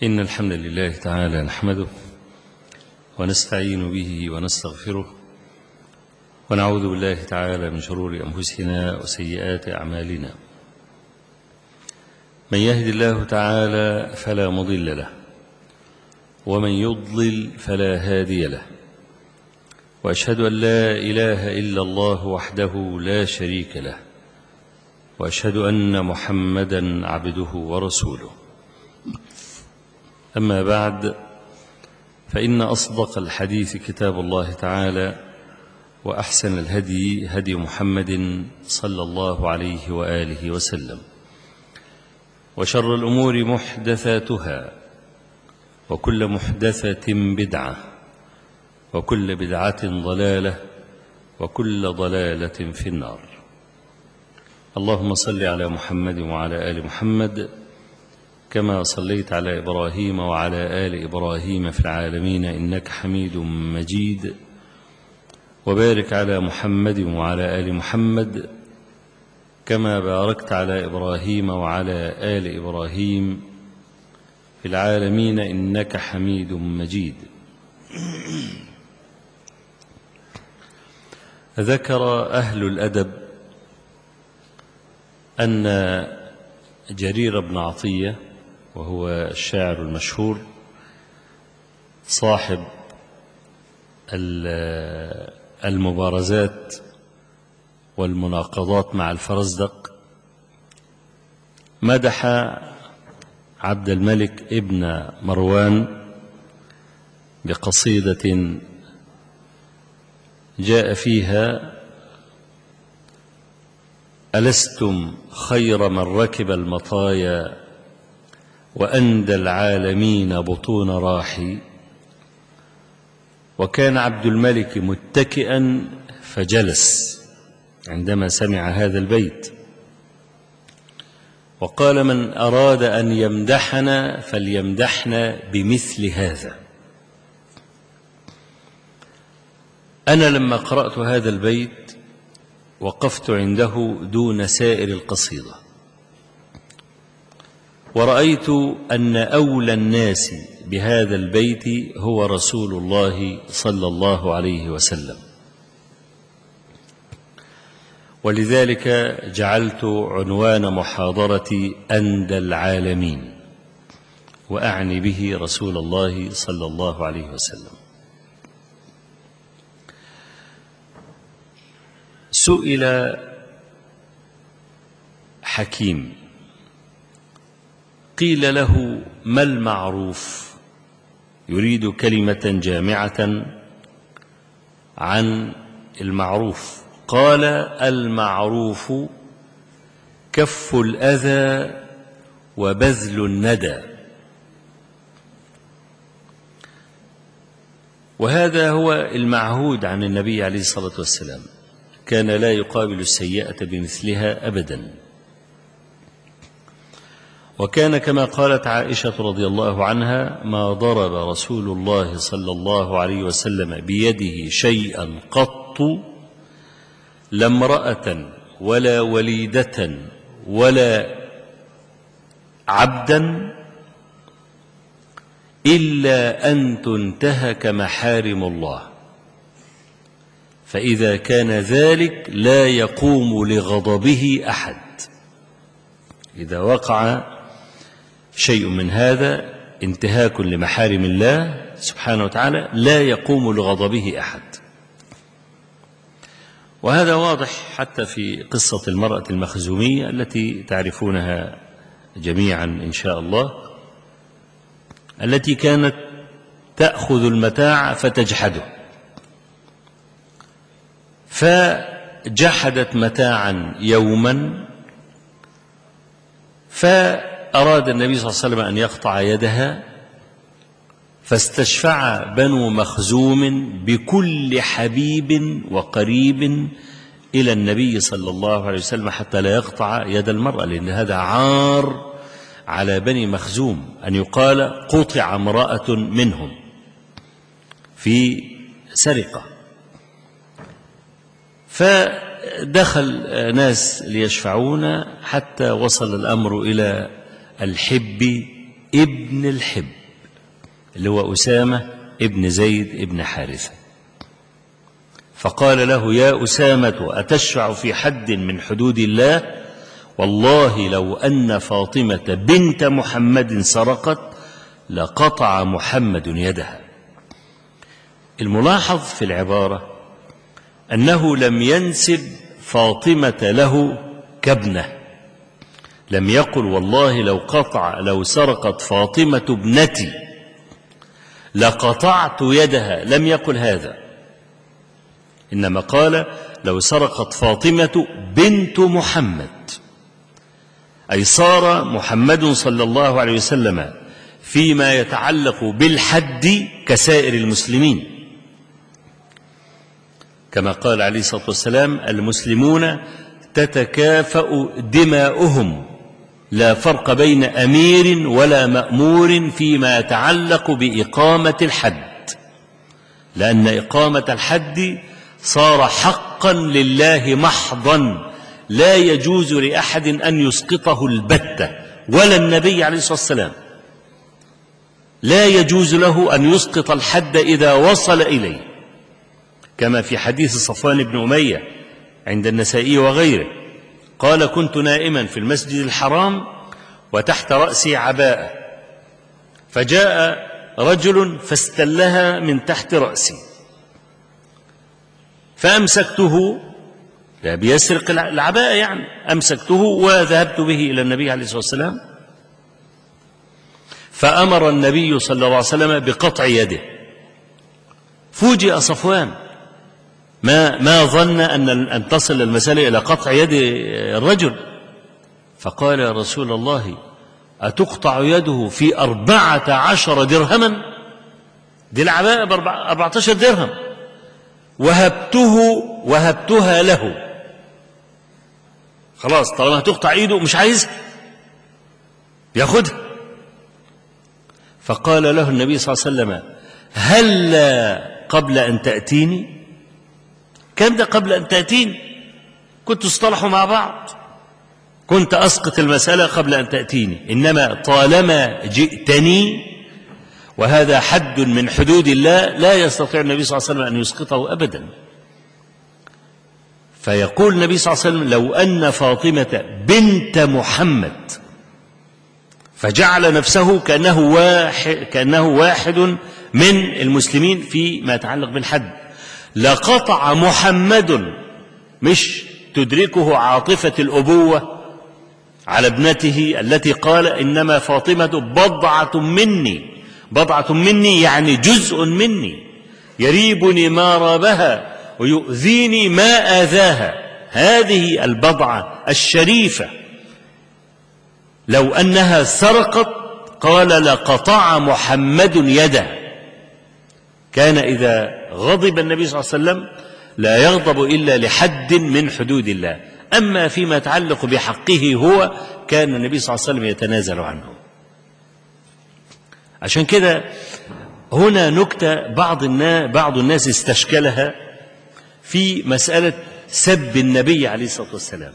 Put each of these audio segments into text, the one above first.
إن الحمد لله تعالى نحمده ونستعين به ونستغفره ونعوذ بالله تعالى من شرور أنفسنا وسيئات أعمالنا من يهد الله تعالى فلا مضل له ومن يضلل فلا هادي له وأشهد أن لا إله إلا الله وحده لا شريك له وأشهد أن محمدا عبده ورسوله أما بعد فإن أصدق الحديث كتاب الله تعالى وأحسن الهدي هدي محمد صلى الله عليه وآله وسلم وشر الأمور محدثاتها وكل محدثة بدعة وكل بدعة ضلالة وكل ضلالة في النار اللهم صل على محمد وعلى آل محمد كما صليت على إبراهيم وعلى آل إبراهيم في العالمين إنك حميد مجيد وبارك على محمد وعلى آل محمد كما باركت على إبراهيم وعلى آل إبراهيم في العالمين إنك حميد مجيد ذكر أهل الأدب أن جرير بن عطية وهو الشاعر المشهور صاحب المبارزات والمناقضات مع الفرزدق مدح عبد الملك ابن مروان بقصيدة جاء فيها ألستم خير من ركب المطايا وأندى العالمين بطون راحي وكان عبد الملك متكئا فجلس عندما سمع هذا البيت وقال من أراد أن يمدحنا فليمدحنا بمثل هذا أنا لما قرأت هذا البيت وقفت عنده دون سائر القصيدة ورأيت أن أولى الناس بهذا البيت هو رسول الله صلى الله عليه وسلم ولذلك جعلت عنوان محاضرتي أندى العالمين وأعني به رسول الله صلى الله عليه وسلم سئل حكيم قيل له ما المعروف يريد كلمة جامعة عن المعروف قال المعروف كف الأذى وبذل الندى وهذا هو المعهود عن النبي عليه الصلاة والسلام كان لا يقابل السيئة بمثلها أبدا وكان كما قالت عائشة رضي الله عنها ما ضرب رسول الله صلى الله عليه وسلم بيده شيئا قط لا امرأة ولا وليدة ولا عبدا إلا أن تنتهك محارم الله فإذا كان ذلك لا يقوم لغضبه أحد إذا وقع شيء من هذا انتهاك لمحارم الله سبحانه وتعالى لا يقوم لغضبه أحد وهذا واضح حتى في قصة المرأة المخزومية التي تعرفونها جميعا إن شاء الله التي كانت تأخذ المتاع فتجحده فجحدت متاعا يوما فأراد النبي صلى الله عليه وسلم أن يقطع يدها فاستشفع بنو مخزوم بكل حبيب وقريب إلى النبي صلى الله عليه وسلم حتى لا يقطع يد المرأة لأن هذا عار على بني مخزوم أن يقال قطع امرأة منهم في سرقة فدخل ناس ليشفعون حتى وصل الأمر إلى الحب ابن الحب اللي هو أسامة ابن زيد ابن حارثة فقال له يا أسامة أتشفع في حد من حدود الله والله لو أن فاطمة بنت محمد سرقت لقطع محمد يدها الملاحظ في العبارة أنه لم ينسب فاطمة له كابنة لم يقل والله لو قطع لو سرقت فاطمة ابنتي لقطعت يدها لم يقل هذا إنما قال لو سرقت فاطمة بنت محمد أي صار محمد صلى الله عليه وسلم فيما يتعلق بالحد كسائر المسلمين كما قال عليه الصلاة والسلام المسلمون تتكافأ دماؤهم لا فرق بين أمير ولا مأمور فيما يتعلق بإقامة الحد لأن إقامة الحد صار حقا لله محضا لا يجوز لأحد أن يسقطه البتة ولا النبي عليه الصلاة والسلام لا يجوز له أن يسقط الحد إذا وصل إليه كما في حديث صفوان بن أمية عند النسائي وغيره قال كنت نائما في المسجد الحرام وتحت رأسي عباءة فجاء رجل فاستلها من تحت رأسي فأمسكته لا بيسرق العباءة يعني أمسكته وذهبت به إلى النبي عليه الصلاة والسلام فأمر النبي صلى الله عليه وسلم بقطع يده فوجئ صفوان ما ما ظن أن أن تصل المسألة إلى قطع يد الرجل فقال يا رسول الله أتقطع يده في أربعة عشر درهما دي العباءة بأربعة عشر درهم وهبته وهبتها له خلاص طالما هتقطع ايده مش عايزها ياخدها فقال له النبي صلى الله عليه وسلم هلا قبل أن تأتيني كم ده قبل أن تأتيني كنت اصطلحوا مع بعض كنت أسقط المسألة قبل أن تأتيني إنما طالما جئتني وهذا حد من حدود الله لا يستطيع النبي صلى الله عليه وسلم أن يسقطه أبدا فيقول النبي صلى الله عليه وسلم لو أن فاطمة بنت محمد فجعل نفسه كأنه واحد, كأنه واحد من المسلمين فيما يتعلق بالحد لقطع محمد مش تدركه عاطفة الأبوة على ابنته التي قال إنما فاطمة بضعة مني بضعة مني يعني جزء مني يريبني ما رابها ويؤذيني ما آذاها هذه البضعة الشريفة لو أنها سرقت قال لقطع محمد يده كان إذا غضب النبي صلى الله عليه وسلم لا يغضب إلا لحد من حدود الله أما فيما يتعلق بحقه هو كان النبي صلى الله عليه وسلم يتنازل عنه عشان كده هنا نكتة بعض الناس, بعض الناس استشكلها في مسألة سب النبي عليه الصلاة والسلام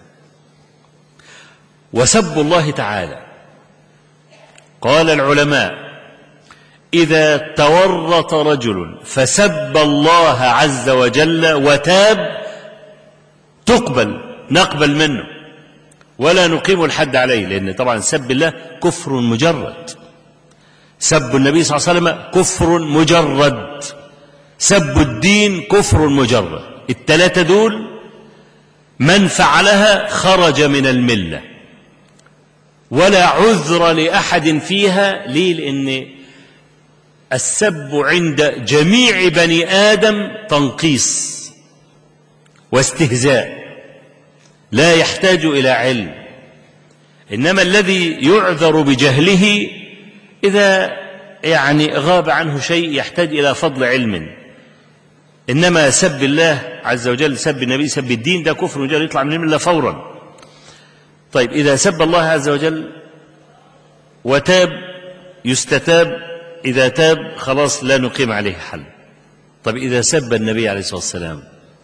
وسب الله تعالى قال العلماء إذا تورط رجل فسب الله عز وجل وتاب تقبل نقبل منه ولا نقيم الحد عليه لأن طبعا سب الله كفر مجرد سب النبي صلى الله عليه وسلم كفر مجرد سب الدين كفر مجرد الثلاثة دول من فعلها خرج من الملة ولا عذر لأحد فيها ليه لأن السب عند جميع بني آدم تنقيص واستهزاء لا يحتاج إلى علم إنما الذي يعذر بجهله إذا يعني غاب عنه شيء يحتاج إلى فضل علم إنما سب الله عز وجل سب النبي سب الدين ده كفر وجل يطلع من الملة فورا طيب إذا سب الله عز وجل وتاب يستتاب إذا تاب خلاص لا نقيم عليه حل طيب إذا سب النبي عليه الصلاة والسلام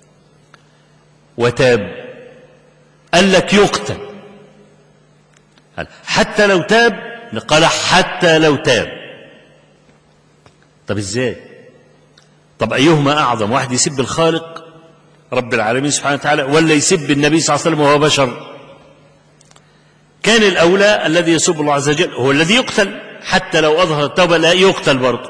وتاب قال لك يقتل حتى لو تاب قال حتى لو تاب طب ازاي طب أيهما أعظم واحد يسب الخالق رب العالمين سبحانه وتعالى ولا يسب النبي صلى الله عليه وسلم وهو بشر كان الأولى الذي يسب الله عز وجل هو الذي يقتل حتى لو أظهر التوبة لا يقتل برضه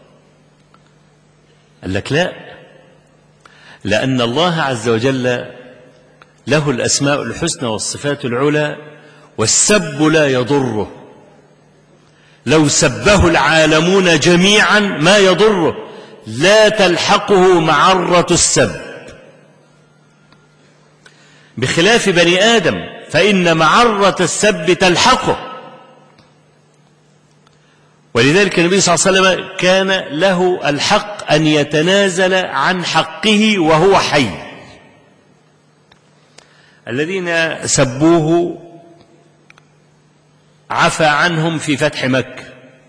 قال لك لا لأن الله عز وجل له الأسماء الحسنى والصفات العلى والسب لا يضره لو سبه العالمون جميعا ما يضره لا تلحقه معرة السب بخلاف بني آدم فإن معرة السب تلحقه ولذلك النبي صلى الله عليه وسلم كان له الحق أن يتنازل عن حقه وهو حي الذين سبوه عفى عنهم في فتح مكة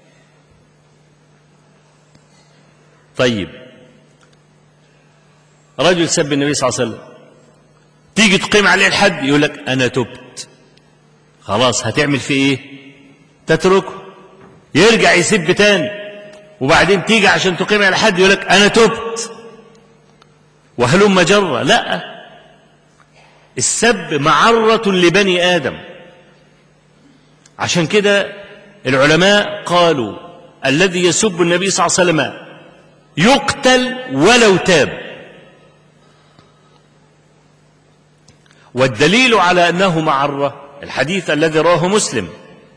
طيب رجل سب النبي صلى الله عليه وسلم تيجي تقيم عليه الحد يقول لك أنا تبت خلاص هتعمل فيه إيه تتركه يرجع يسب تاني وبعدين تيجي عشان تقيم على حد يقول لك أنا تبت وهلم جرة لا السب معرة لبني آدم عشان كده العلماء قالوا الذي يسب النبي صلى الله عليه وسلم يقتل ولو تاب والدليل على أنه معرة الحديث الذي رواه مسلم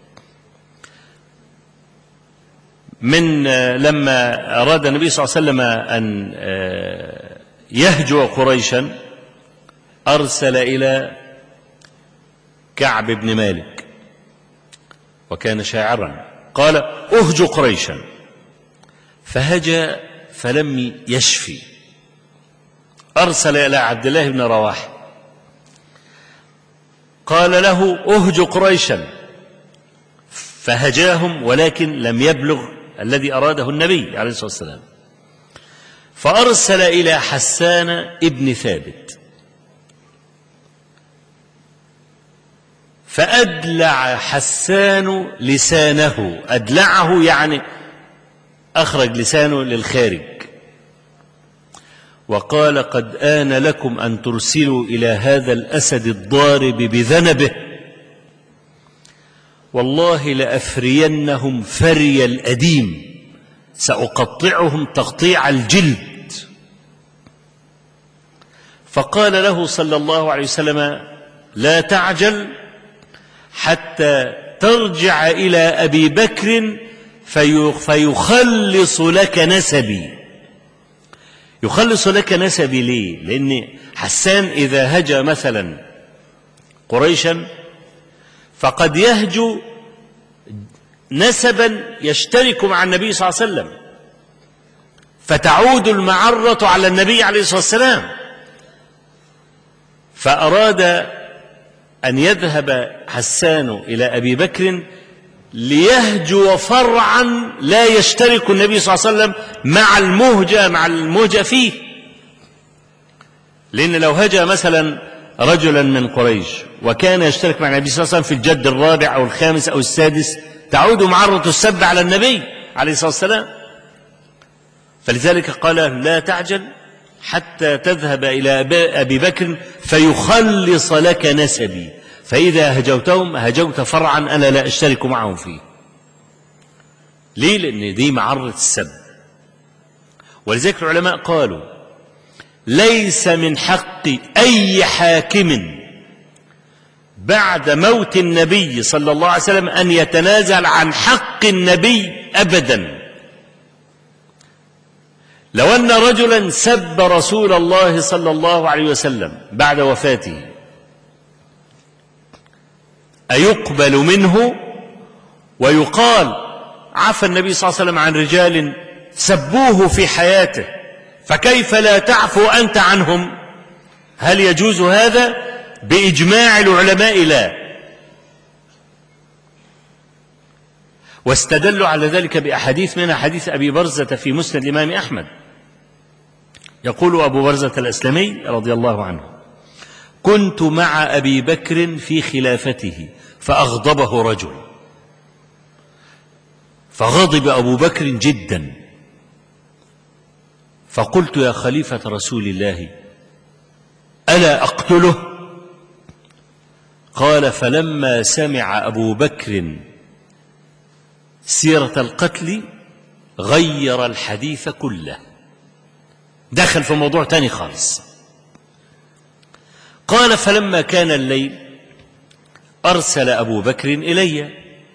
من لما أراد النبي صلى الله عليه وسلم أن يهجو قريشا أرسل إلى كعب بن مالك وكان شاعرا قال أهج قريشا فهجا فلم يشفي أرسل إلى عبد الله بن رواحه قال له أهج قريشا فهجاهم ولكن لم يبلغ الذي أراده النبي عليه الصلاة والسلام فأرسل إلى حسان ابن ثابت فأدلع حسان لسانه أدلعه يعني أخرج لسانه للخارج وقال قد آن لكم أن ترسلوا إلى هذا الأسد الضارب بذنبه والله لأفرينهم فري الأديم سأقطعهم تقطيع الجلد فقال له صلى الله عليه وسلم لا تعجل حتى ترجع إلى أبي بكر فيخلص لك نسبي يخلص لك نسبي ليه لأن حسان إذا هجى مثلا قريشا فقد يهجو نسبا يشترك مع النبي صلى الله عليه وسلم فتعود المعرة على النبي عليه الصلاة والسلام فأراد أن يذهب حسان إلى أبي بكر ليهجو فرعا لا يشترك النبي صلى الله عليه وسلم مع المهجة مع المهجة فيه لأن لو هجى مثلا رجلا من قريش وكان يشترك مع النبي صلى الله عليه وسلم في الجد الرابع أو الخامس أو السادس تعود معرة السب على النبي عليه الصلاة والسلام فلذلك قال لا تعجل حتى تذهب إلى أبي بكر فيخلص لك نسبي فإذا هجوتهم هجوت فرعا أنا لا أشترك معهم فيه ليه لأن دي معرة السب ولذلك العلماء قالوا ليس من حق أي حاكم بعد موت النبي صلى الله عليه وسلم أن يتنازل عن حق النبي أبدا لو أن رجلا سب رسول الله صلى الله عليه وسلم بعد وفاته أيقبل منه ويقال عفى النبي صلى الله عليه وسلم عن رجال سبوه في حياته فكيف لا تعفو أنت عنهم هل يجوز هذا بإجماع العلماء لا واستدلوا على ذلك بأحاديث منها حديث أبي برزة في مسند الإمام أحمد يقول أبو برزة الأسلمي رضي الله عنه كنت مع أبي بكر في خلافته فأغضبه رجل فغضب أبو بكر جدا فقلت يا خليفة رسول الله ألا أقتله قال فلما سمع أبو بكر سيرة القتل غير الحديث كله دخل في موضوع تاني خالص قال فلما كان الليل أرسل أبو بكر إلي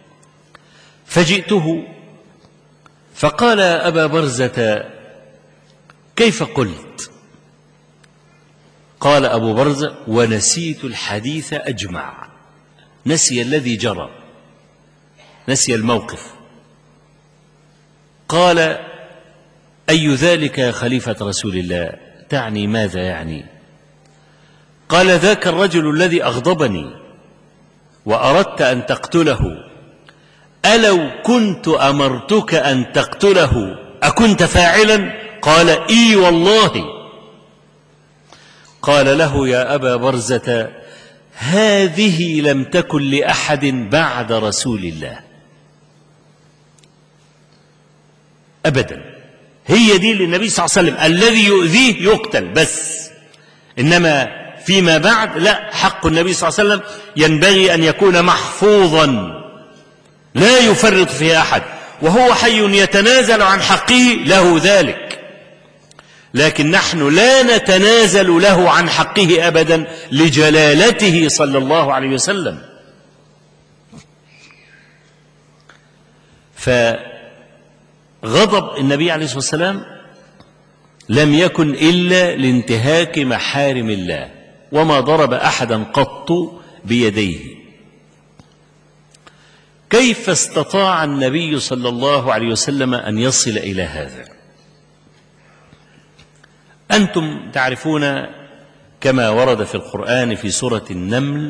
فجئته فقال أبا برزة كيف قلت قال أبو برزة ونسيت الحديث أجمع نسي الذي جرى نسي الموقف قال أي ذلك يا خليفة رسول الله تعني ماذا يعني قال ذاك الرجل الذي أغضبني وأردت أن تقتله ألو كنت أمرتك أن تقتله أكنت فاعلا قال إي والله قال له يا أبا برزة هذه لم تكن لأحد بعد رسول الله أبدا هي دي للنبي صلى الله عليه وسلم الذي يؤذيه يقتل بس إنما فيما بعد لا حق النبي صلى الله عليه وسلم ينبغي أن يكون محفوظا لا يفرط فيه أحد وهو حي يتنازل عن حقه له ذلك لكن نحن لا نتنازل له عن حقه أبدا لجلالته صلى الله عليه وسلم فغضب النبي عليه الصلاة والسلام لم يكن إلا لانتهاك محارم الله وما ضرب أحدا قط بيديه كيف استطاع النبي صلى الله عليه وسلم أن يصل إلى هذا أنتم تعرفون كما ورد في القرآن في سورة النمل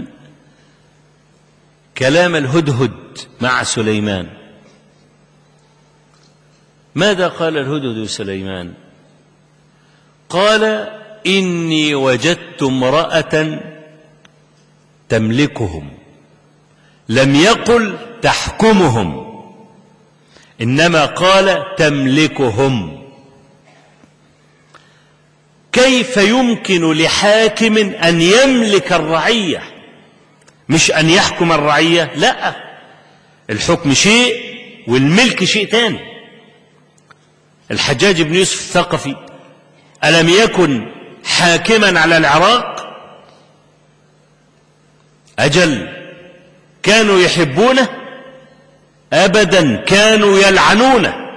كلام الهدهد مع سليمان ماذا قال الهدهد سليمان قال إني وجدت امرأة تملكهم لم يقل تحكمهم إنما قال تملكهم كيف يمكن لحاكم أن يملك الرعية مش أن يحكم الرعية لا الحكم شيء والملك شيء تاني الحجاج بن يوسف الثقفي ألم يكن حاكما على العراق أجل كانوا يحبونه أبدا كانوا يلعنونه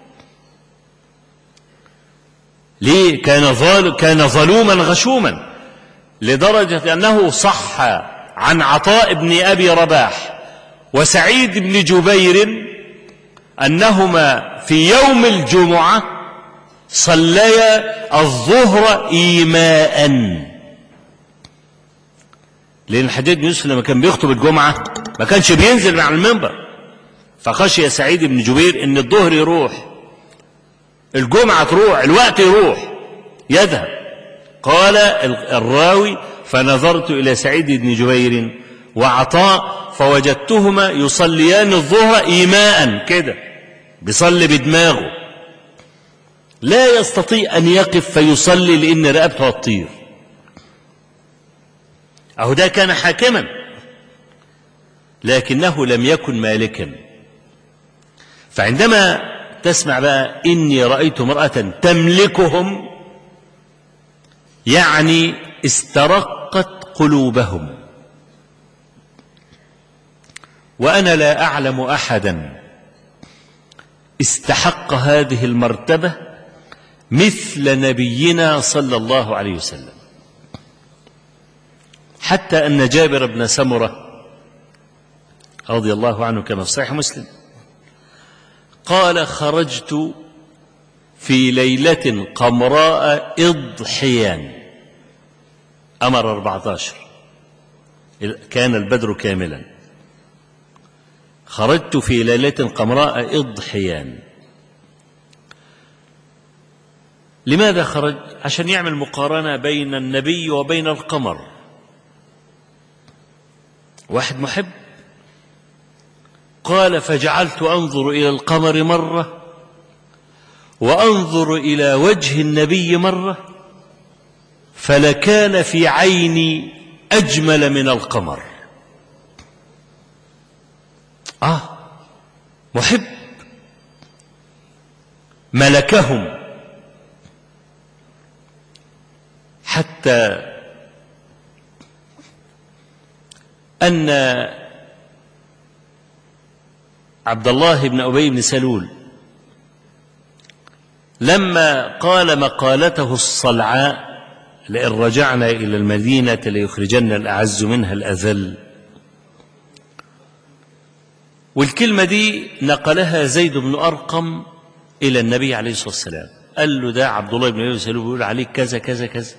ليه كان ظال كان ظلوما غشوما لدرجة أنه صح عن عطاء بن أبي رباح وسعيد بن جبير أنهما في يوم الجمعة صليا الظهر إيماء لأن الحجاج بن يوسف لما كان بيخطب الجمعة ما كانش بينزل مع المنبر فخشي سعيد بن جبير ان الظهر يروح الجمعة تروح الوقت يروح يذهب قال الراوي فنظرت إلى سعيد بن جبير وعطاء فوجدتهما يصليان الظهر إيماء كده بيصلي بدماغه لا يستطيع أن يقف فيصلي لأن رقبته هتطير أهو ده كان حاكما لكنه لم يكن مالكا فعندما تسمع بقى إني رأيت امرأة تملكهم يعني استرقت قلوبهم وأنا لا أعلم أحدا استحق هذه المرتبة مثل نبينا صلى الله عليه وسلم حتى أن جابر بن سمرة رضي الله عنه كما في صحيح مسلم قال خرجت في ليلة قمراء إضحيان أمر 14 كان البدر كاملا خرجت في ليلة قمراء إضحيان لماذا خرج عشان يعمل مقارنة بين النبي وبين القمر واحد محب قال فجعلت أنظر إلى القمر مرة وأنظر إلى وجه النبي مرة فلكان في عيني أجمل من القمر آه محب ملكهم حتى أن عبد الله بن أبي بن سلول لما قال مقالته الصلعاء لئن رجعنا إلى المدينة ليخرجن الأعز منها الأذل والكلمة دي نقلها زيد بن أرقم إلى النبي عليه الصلاة والسلام قال له ده عبد الله بن أبي سلول بيقول عليك كذا كذا كذا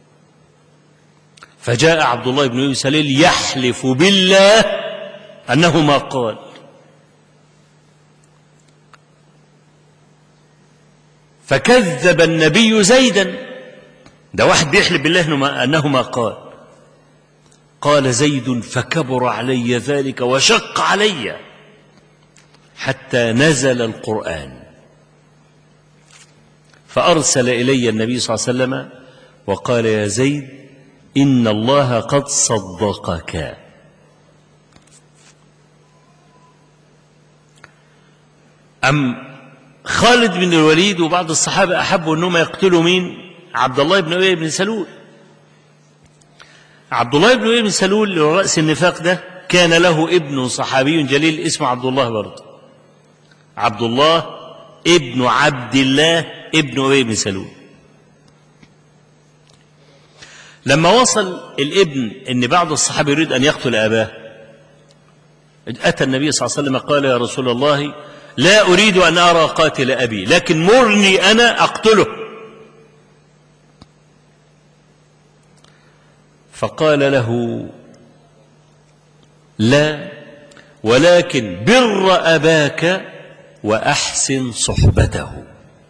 فجاء عبد الله بن أبي سلول يحلف بالله أنه ما قال فكذب النبي زيدا ده واحد بيحلف بالله أنه ما قال قال زيد فكبر علي ذلك وشق علي حتى نزل القرآن فأرسل إلي النبي صلى الله عليه وسلم وقال يا زيد إن الله قد صدقك أم خالد بن الوليد وبعض الصحابة أحبوا أنهم يقتلوا مين عبد الله بن أبي بن سلول عبد الله بن أبي بن سلول رأس النفاق ده كان له ابن صحابي جليل اسمه عبد الله برضه عبد الله ابن عبد الله ابن أبي بن سلول لما وصل الابن ان بعض الصحابه يريد ان يقتل اباه اتى النبي صلى الله عليه وسلم قال يا رسول الله لا اريد ان ارى قاتل ابي لكن مرني انا اقتله فقال له لا ولكن بر اباك واحسن صحبته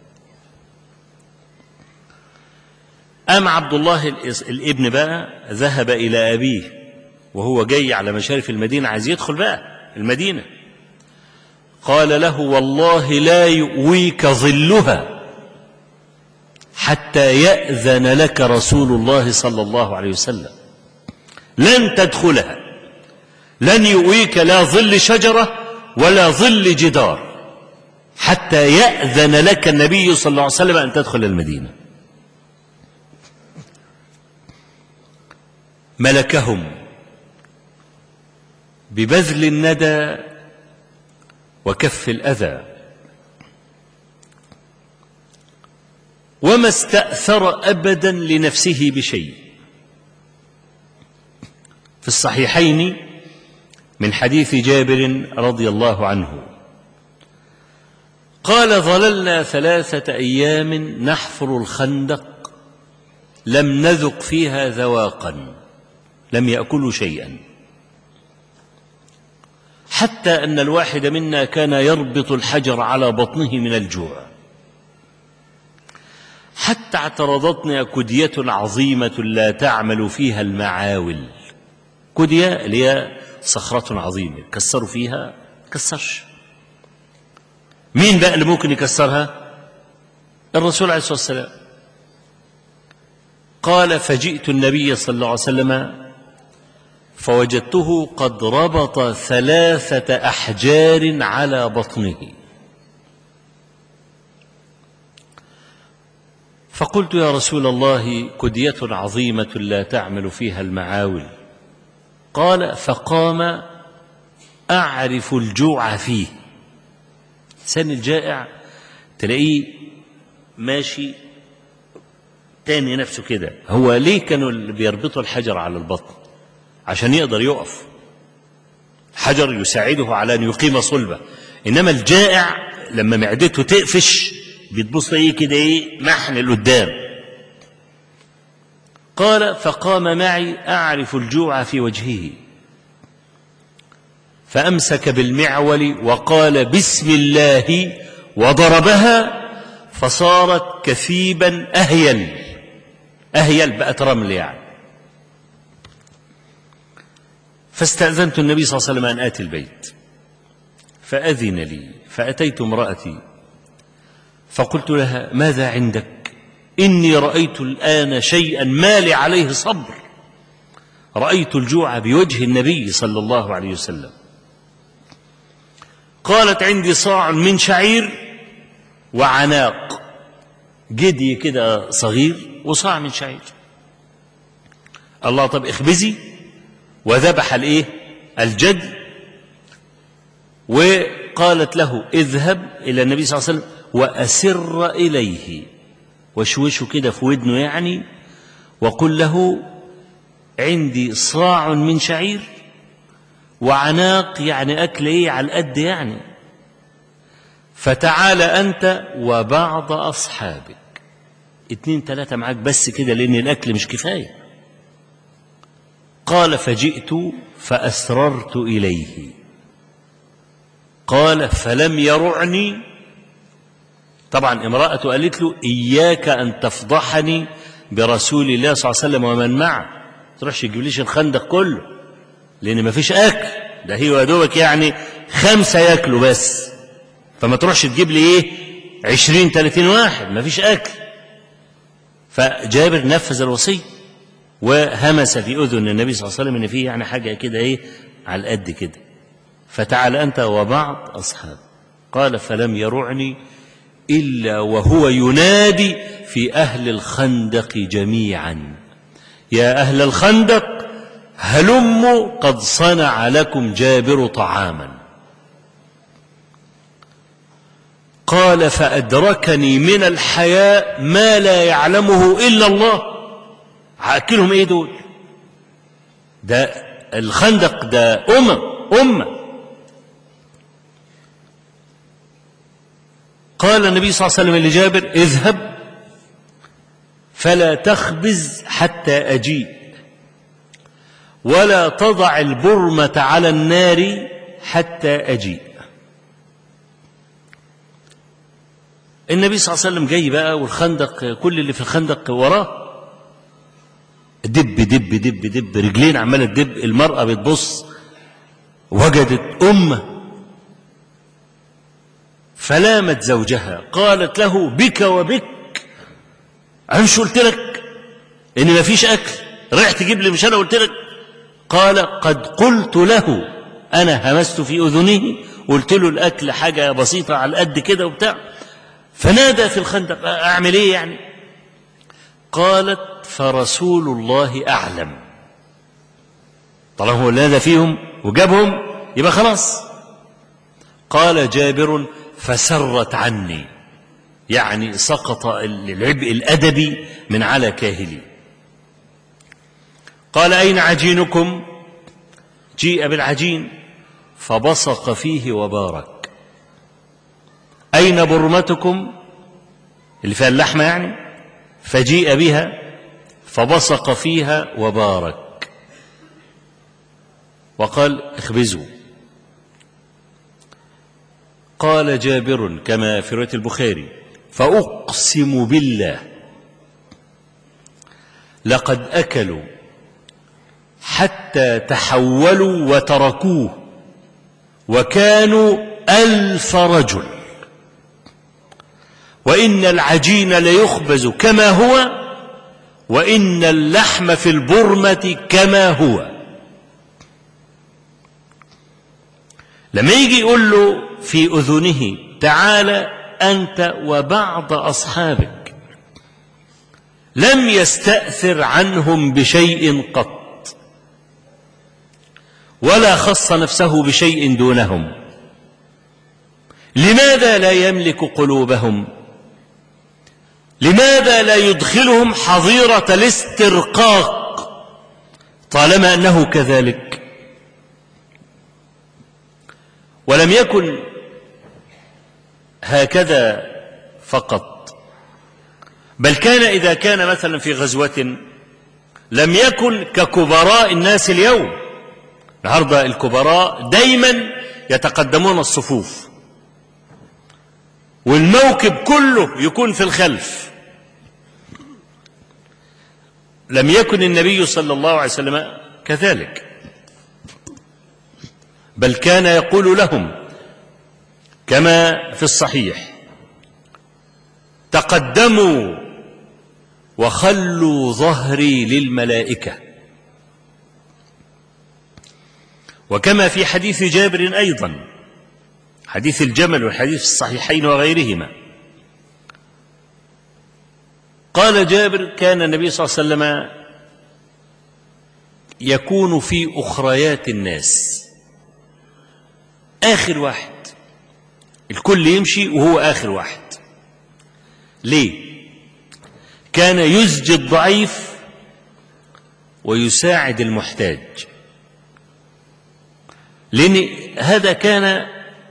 أم عبد الله الابن بقى ذهب إلى أبيه وهو جاي على مشارف المدينة عايز يدخل بقى المدينة قال له والله لا يؤويك ظلها حتى يأذن لك رسول الله صلى الله عليه وسلم لن تدخلها لن يؤويك لا ظل شجرة ولا ظل جدار حتى يأذن لك النبي صلى الله عليه وسلم أن تدخل المدينة ملكهم ببذل الندى وكف الأذى وما استأثر أبدا لنفسه بشيء في الصحيحين من حديث جابر رضي الله عنه قال ظللنا ثلاثة أيام نحفر الخندق لم نذق فيها ذواقا لم يأكلوا شيئا حتى أن الواحد منا كان يربط الحجر على بطنه من الجوع حتى اعترضتنا كدية عظيمة لا تعمل فيها المعاول كدية اللي هي صخرة عظيمة كسروا فيها كسرش مين بقى اللي ممكن يكسرها الرسول عليه الصلاة والسلام قال فجئت النبي صلى الله عليه وسلم فوجدته قد ربط ثلاثة أحجار على بطنه فقلت يا رسول الله كدية عظيمة لا تعمل فيها المعاول قال فقام أعرف الجوع فيه سن الجائع تلاقيه ماشي تاني نفسه كده هو ليه كانوا اللي بيربطوا الحجر على البطن عشان يقدر يقف حجر يساعده على أن يقيم صلبة إنما الجائع لما معدته تقفش بتبص ايه كده ايه محن لقدام قال فقام معي أعرف الجوع في وجهه فأمسك بالمعول وقال بسم الله وضربها فصارت كثيبا أهيل أهيل بقت رمل يعني فاستأذنت النبي صلى الله عليه وسلم أن آتي البيت فأذن لي فأتيت امرأتي فقلت لها ماذا عندك إني رأيت الآن شيئا ما لي عليه صبر رأيت الجوع بوجه النبي صلى الله عليه وسلم قالت عندي صاع من شعير وعناق جدي كده صغير وصاع من شعير الله طب اخبزي وذبح الايه الجد وقالت له اذهب الى النبي صلى الله عليه وسلم واسر اليه وشوشه كده في ودنه يعني وقل له عندي صاع من شعير وعناق يعني أكل إيه على القد يعني فتعال أنت وبعض أصحابك اتنين تلاتة معاك بس كده لأن الأكل مش كفاية قال فجئت فأسررت إليه قال فلم يرعني طبعا امرأته قالت له إياك أن تفضحني برسول الله صلى الله عليه وسلم ومن معه تروحش تجيبليش الخندق كله لأن ما فيش أكل ده هي ودوبك يعني خمسة ياكلوا بس فما تروحش تجيب لي إيه عشرين تلاتين واحد ما فيش أكل فجابر نفذ الوصية وهمس في أذن النبي صلى الله عليه وسلم إن فيه يعني حاجة كده إيه على القد كده فتعال أنت وبعض أصحاب قال فلم يرعني إلا وهو ينادي في أهل الخندق جميعا يا أهل الخندق هلموا قد صنع لكم جابر طعاما قال فأدركني من الحياء ما لا يعلمه إلا الله هأكلهم إيه دول ده الخندق ده أمة أمة قال النبي صلى الله عليه وسلم لجابر اذهب فلا تخبز حتى أجيء ولا تضع البرمة على النار حتى أجيء النبي صلى الله عليه وسلم جاي بقى والخندق كل اللي في الخندق وراه دب دب دب دب رجلين عمالة تدب المرأة بتبص وجدت أمة فلامت زوجها قالت له بك وبك أنا مش قلت لك إن ما فيش أكل رايح تجيب لي مش أنا قلت لك قال قد قلت له أنا همست في أذنه قلت له الأكل حاجة بسيطة على قد كده وبتاع فنادى في الخندق أعمل إيه يعني قالت فرسول الله أعلم طالما هو نادى فيهم وجابهم يبقى خلاص قال جابر فسرت عني يعني سقط العبء الأدبي من على كاهلي قال أين عجينكم جيء بالعجين فبصق فيه وبارك أين برمتكم اللي فيها اللحمة يعني فجيء بها فبصق فيها وبارك وقال اخبزوا قال جابر كما في رواية البخاري فأقسم بالله لقد أكلوا حتى تحولوا وتركوه وكانوا ألف رجل وإن العجين ليخبز كما هو وإن اللحم في البرمة كما هو لما يجي يقول له في أذنه تعالى أنت وبعض أصحابك لم يستأثر عنهم بشيء قط ولا خص نفسه بشيء دونهم لماذا لا يملك قلوبهم لماذا لا يدخلهم حظيرة الاسترقاق طالما أنه كذلك ولم يكن هكذا فقط بل كان إذا كان مثلا في غزوة لم يكن ككبراء الناس اليوم النهارده الكبراء دايما يتقدمون الصفوف والموكب كله يكون في الخلف لم يكن النبي صلى الله عليه وسلم كذلك بل كان يقول لهم كما في الصحيح تقدموا وخلوا ظهري للملائكة وكما في حديث جابر أيضا حديث الجمل والحديث في الصحيحين وغيرهما قال جابر كان النبي صلى الله عليه وسلم يكون في أخريات الناس آخر واحد الكل يمشي وهو آخر واحد ليه كان يزجي الضعيف ويساعد المحتاج لأن هذا كان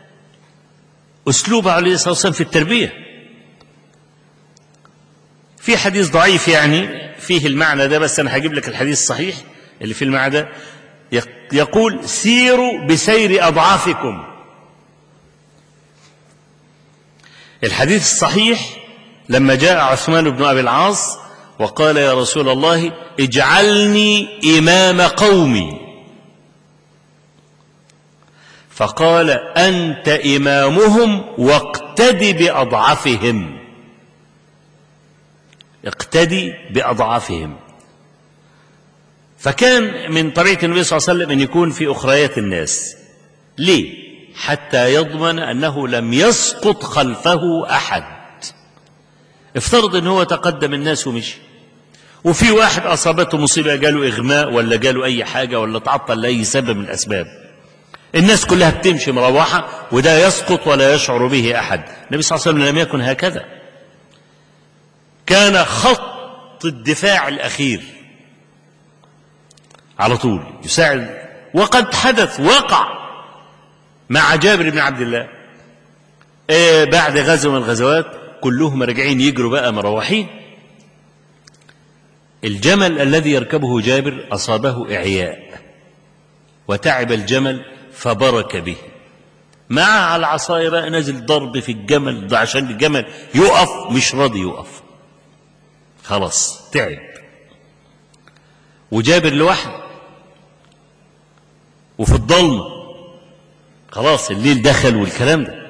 أسلوب عليه الصلاة والسلام في التربية في حديث ضعيف يعني فيه المعنى ده بس أنا هجيب لك الحديث الصحيح اللي في المعنى ده يقول سيروا بسير أضعافكم الحديث الصحيح لما جاء عثمان بن أبي العاص وقال يا رسول الله اجعلني إمام قومي فقال أنت إمامهم واقتدي بأضعفهم اقتدي بأضعافهم فكان من طريقة النبي صلى الله عليه وسلم أن يكون في أخريات الناس ليه؟ حتى يضمن أنه لم يسقط خلفه أحد افترض أنه هو تقدم الناس ومشي وفي واحد أصابته مصيبة جاله إغماء ولا جاله أي حاجة ولا تعطل لأي سبب من الأسباب الناس كلها بتمشي مروحة وده يسقط ولا يشعر به أحد النبي صلى الله عليه وسلم لم يكن هكذا كان خط الدفاع الأخير على طول يساعد وقد حدث وقع مع جابر بن عبد الله إيه بعد غزوة من الغزوات كلهم راجعين يجروا بقى مروحين الجمل الذي يركبه جابر أصابه إعياء وتعب الجمل فبرك به مع على العصاية بقى نازل ضرب في الجمل ده عشان الجمل يقف مش راضي يقف خلاص تعب وجابر لوحده وفي الضلمة خلاص الليل دخل والكلام ده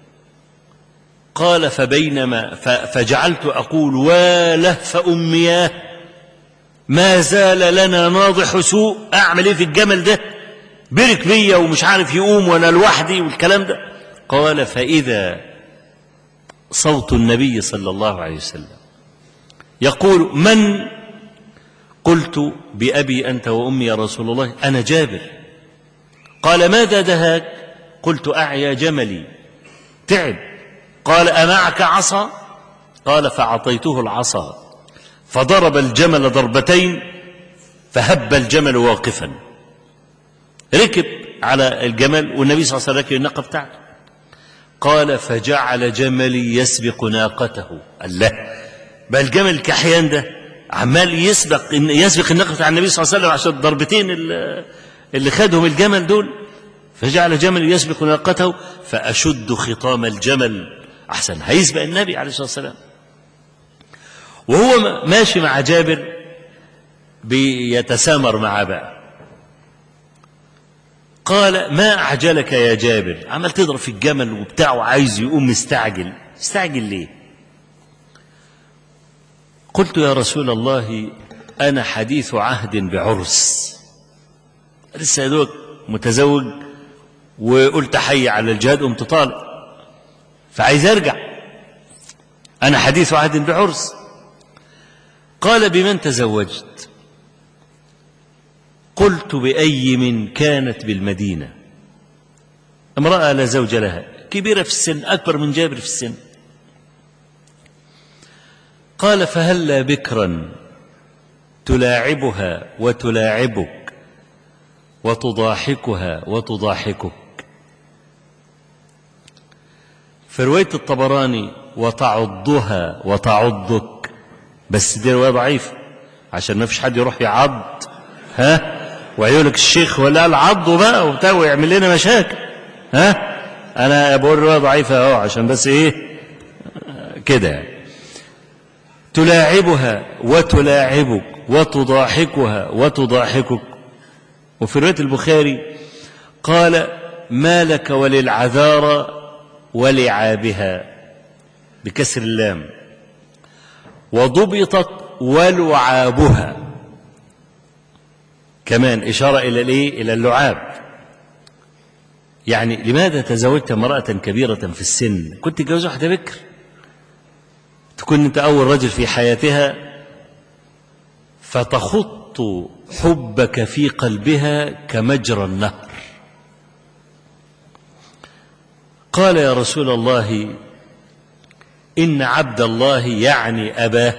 قال فبينما فجعلت أقول واله فأمياه ما زال لنا ناضح سوء أعمل إيه في الجمل ده برك بيا ومش عارف يقوم وأنا لوحدي والكلام ده قال فإذا صوت النبي صلى الله عليه وسلم يقول من قلت بأبي أنت وأمي يا رسول الله أنا جابر قال ماذا دهاك قلت أعيا جملي تعب قال أمعك عصا قال فأعطيته العصا فضرب الجمل ضربتين فهب الجمل واقفا ركب على الجمل والنبي صلى الله عليه وسلم ركب الناقة بتاعته قال فجعل جملي يسبق ناقته الله بقى الجمل الكحيان ده عمال يسبق يسبق الناقة بتاع النبي صلى الله عليه وسلم عشان الضربتين اللي خدهم الجمل دول فجعل جمل يسبق ناقته فأشد خطام الجمل أحسن هيسبق النبي عليه الصلاة والسلام وهو ماشي مع جابر بيتسامر معاه بقى قال ما أعجلك يا جابر عمال تضرب في الجمل وبتاعه عايز يقوم مستعجل مستعجل ليه قلت يا رسول الله أنا حديث عهد بعرس لسه يا متزوج وقلت حي على الجهاد قمت طالع فعايز ارجع انا حديث عهد بعرس قال بمن تزوجت قلت باي من كانت بالمدينه امراه لا زوج لها كبيره في السن اكبر من جابر في السن قال فهلا بكرا تلاعبها وتلاعبك وتضاحكها وتضاحكك في رواية الطبراني وتعضها وتعضك بس دي رواية ضعيفة عشان ما فيش حد يروح يعض ها ويقول لك الشيخ ولا العض بقى وبتاع ويعمل لنا مشاكل ها انا بقول رواية ضعيفة اهو عشان بس ايه كده يعني تلاعبها وتلاعبك وتضاحكها وتضاحكك وفي رواية البخاري قال ما لك وللعذارى ولعابها بكسر اللام وضبطت ولعابها كمان إشارة إلى الإيه؟ إلى اللعاب يعني لماذا تزوجت امرأة كبيرة في السن كنت تتجوز واحدة بكر تكون أنت أول رجل في حياتها فتخط حبك في قلبها كمجرى النهر قال يا رسول الله إن عبد الله يعني أباه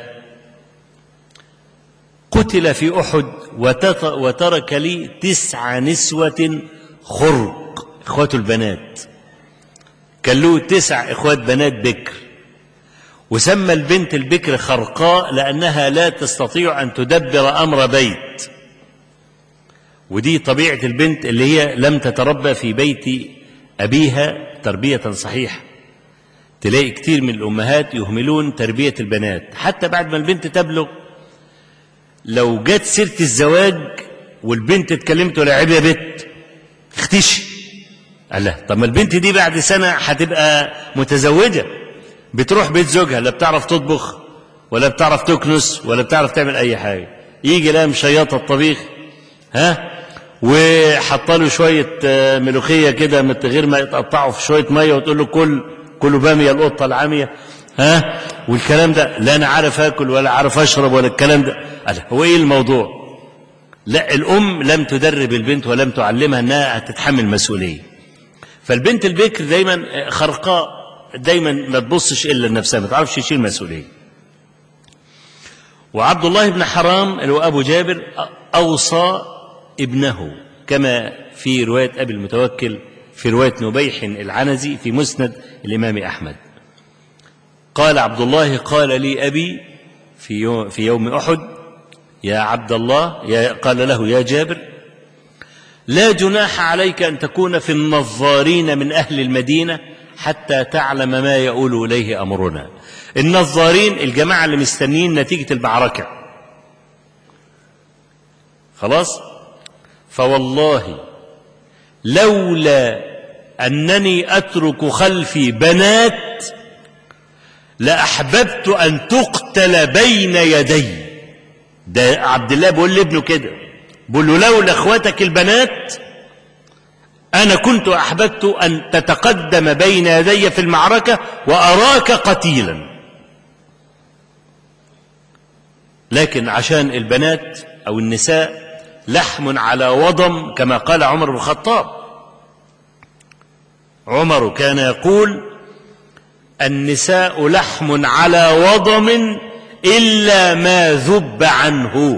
قتل في أحد وترك لي تسع نسوة خرق إخوات البنات كان له تسع إخوات بنات بكر وسمى البنت البكر خرقاء لأنها لا تستطيع أن تدبر أمر بيت ودي طبيعة البنت اللي هي لم تتربى في بيت أبيها تربية صحيحة تلاقي كتير من الأمهات يهملون تربية البنات حتى بعد ما البنت تبلغ لو جت سيرة الزواج والبنت اتكلمت ولا عيب يا بت اختشي قال لها طب ما البنت دي بعد سنة هتبقى متزوجة بتروح بيت زوجها لا بتعرف تطبخ ولا بتعرف تكنس ولا بتعرف تعمل أي حاجة يجي لها مشيطة الطبيخ ها وحط له شوية ملوخية كده من غير ما يتقطعوا في شوية مية وتقول له كل كله بامية القطة العامية ها والكلام ده لا أنا عارف آكل ولا عارف أشرب ولا الكلام ده قال هو إيه الموضوع لا الأم لم تدرب البنت ولم تعلمها أنها تتحمل مسؤولية فالبنت البكر دايما خرقاء دايما ما تبصش إلا لنفسها ما تعرفش تشيل مسؤولية وعبد الله بن حرام اللي هو أبو جابر أوصى ابنه كما في رواية أبي المتوكل في رواية نبيح العنزي في مسند الإمام أحمد قال عبد الله قال لي أبي في يوم, في يوم أحد يا عبد الله يا قال له يا جابر لا جناح عليك أن تكون في النظارين من أهل المدينة حتى تعلم ما يؤول إليه أمرنا النظارين الجماعة اللي مستنيين نتيجة المعركة خلاص فوالله لولا أنني أترك خلفي بنات لأحببت أن تقتل بين يدي ده عبد الله بيقول لابنه كده بيقول له لولا اخواتك البنات أنا كنت أحببت أن تتقدم بين يدي في المعركة وأراك قتيلا لكن عشان البنات أو النساء لحم على وضم كما قال عمر بن الخطاب عمر كان يقول النساء لحم على وضم إلا ما ذب عنه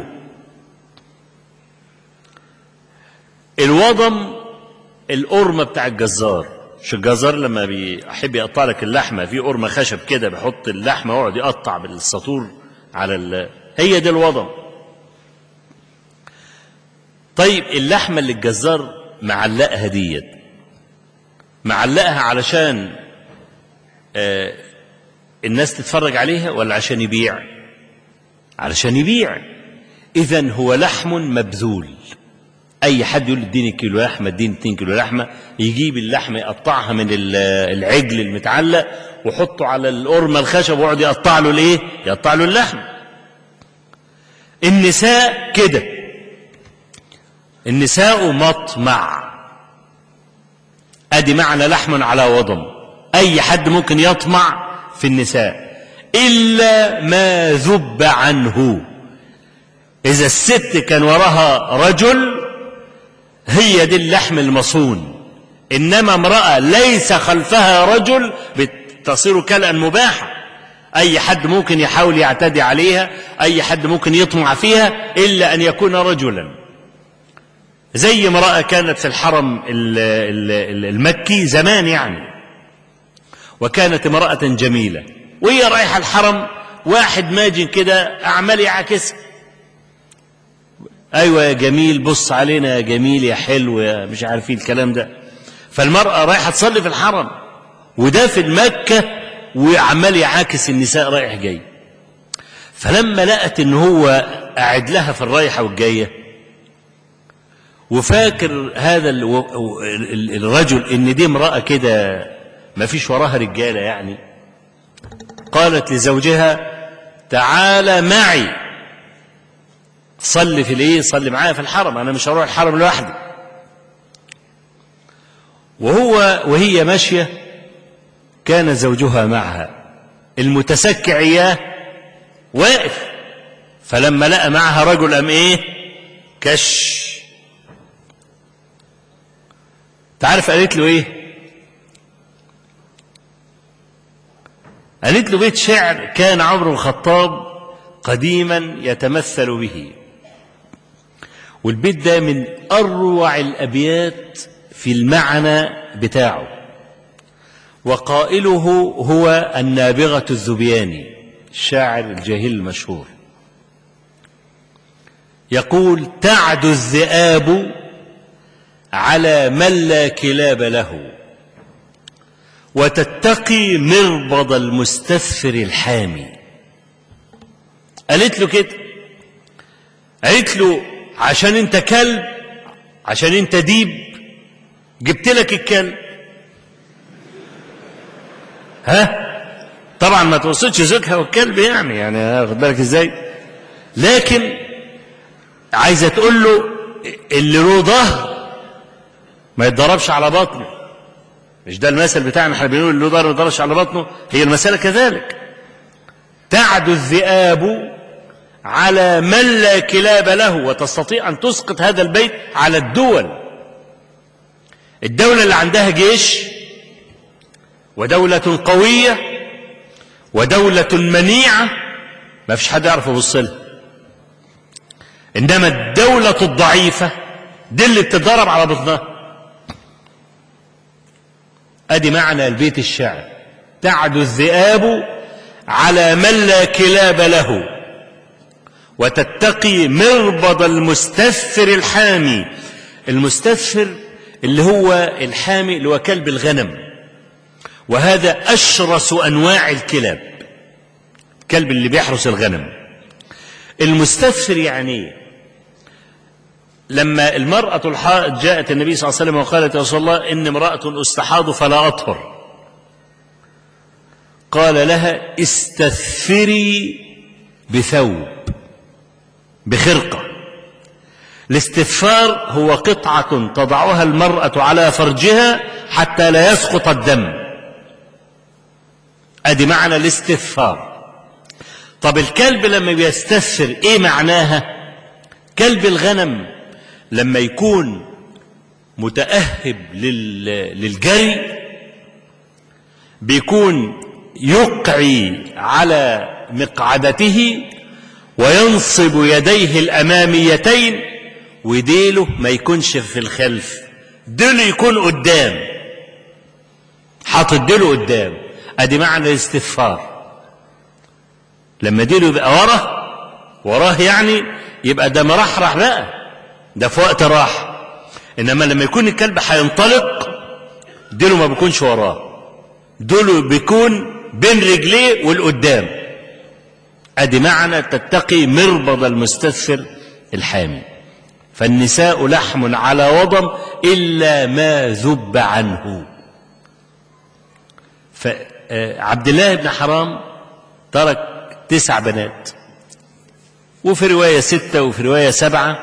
الوضم القرمة بتاع الجزار مش الجزار لما بيحب يقطع لك اللحمة في قرمة خشب كده بيحط اللحمة ويقعد يقطع بالسطور على ال... هي دي الوضم طيب اللحمة اللي الجزار معلقها ديت معلقها علشان آه الناس تتفرج عليها ولا عشان يبيع علشان يبيع إذا هو لحم مبذول أي حد يقول اديني كيلو لحمة اديني 2 كيلو لحمة يجيب اللحمة يقطعها من العجل المتعلق ويحطه على القرمة الخشب ويقعد يقطع له الايه؟ يقطع له اللحم. النساء كده النساء مطمع ادي معنى لحم على وضم اي حد ممكن يطمع في النساء الا ما ذب عنه اذا الست كان وراها رجل هي دي اللحم المصون انما امراه ليس خلفها رجل تصير كلأ مباحه اي حد ممكن يحاول يعتدي عليها اي حد ممكن يطمع فيها الا ان يكون رجلا زي امرأة كانت في الحرم المكي زمان يعني وكانت امرأة جميلة وهي رايحة الحرم واحد ماجن كده أعمال يعاكسها أيوة يا جميل بص علينا يا جميل يا حلو يا مش عارفين الكلام ده فالمرأة رايحة تصلي في الحرم وده في المكة وعمال يعاكس النساء رايح جاي فلما لقت ان هو قاعد لها في الرايحة والجاية وفاكر هذا الرجل ان دي امرأة كده ما فيش وراها رجالة يعني قالت لزوجها تعال معي صلي في الايه صلي معايا في الحرم انا مش هروح الحرم لوحدي وهو وهي ماشيه كان زوجها معها المتسكع اياه واقف فلما لقى معها رجل ام ايه كش تعرف قالت له ايه قالت له بيت شعر كان عمر بن الخطاب قديما يتمثل به والبيت ده من اروع الابيات في المعنى بتاعه وقائله هو النابغه الذبياني الشاعر الجاهل المشهور يقول تعدو الذئاب على من لا كلاب له وتتقي مربض المستثفر الحامي قالت له كده قالت له عشان انت كلب عشان انت ديب جبت لك الكلب ها طبعا ما توصلش زوجها والكلب يعني يعني واخد بالك ازاي لكن عايزه تقول له اللي له ظهر ما يتضربش على بطنه مش ده المثل بتاعنا احنا بنقول اللي له ظهر ما يتضربش على بطنه هي المساله كذلك تعدو الذئاب على من لا كلاب له وتستطيع ان تسقط هذا البيت على الدول الدوله اللي عندها جيش ودوله قويه ودوله منيعه ما فيش حد يعرف يبص لها انما الدوله الضعيفه دي اللي بتتضرب على بطنها ادي معنى البيت الشعر تعدو الذئاب على من لا كلاب له وتتقي مربض المستثفر الحامي المستثفر اللي هو الحامي اللي هو كلب الغنم وهذا أشرس أنواع الكلاب الكلب اللي بيحرس الغنم المستثفر يعني لما المرأة الحائض جاءت النبي صلى الله عليه وسلم وقالت يا رسول الله إن امرأة استحاض فلا أطهر قال لها استثفري بثوب بخرقة الاستثفار هو قطعة تضعها المرأة على فرجها حتى لا يسقط الدم ادي معنى الاستثفار طب الكلب لما بيستثفر ايه معناها كلب الغنم لما يكون متأهب للجري بيكون يقعي على مقعدته وينصب يديه الأماميتين وديله ما يكونش في الخلف ديله يكون قدام حاطط ديله قدام ادي معنى الاستغفار لما ديله يبقى ورا وراه يعني يبقى ده مرحرح بقى ده في وقت راحه انما لما يكون الكلب هينطلق ديله ما بيكونش وراه ديله بيكون بين رجليه والقدام ادي معنى تتقي مربض المستثفر الحامي فالنساء لحم على وضم الا ما ذب عنه فعبد الله بن حرام ترك تسع بنات وفي روايه سته وفي روايه سبعه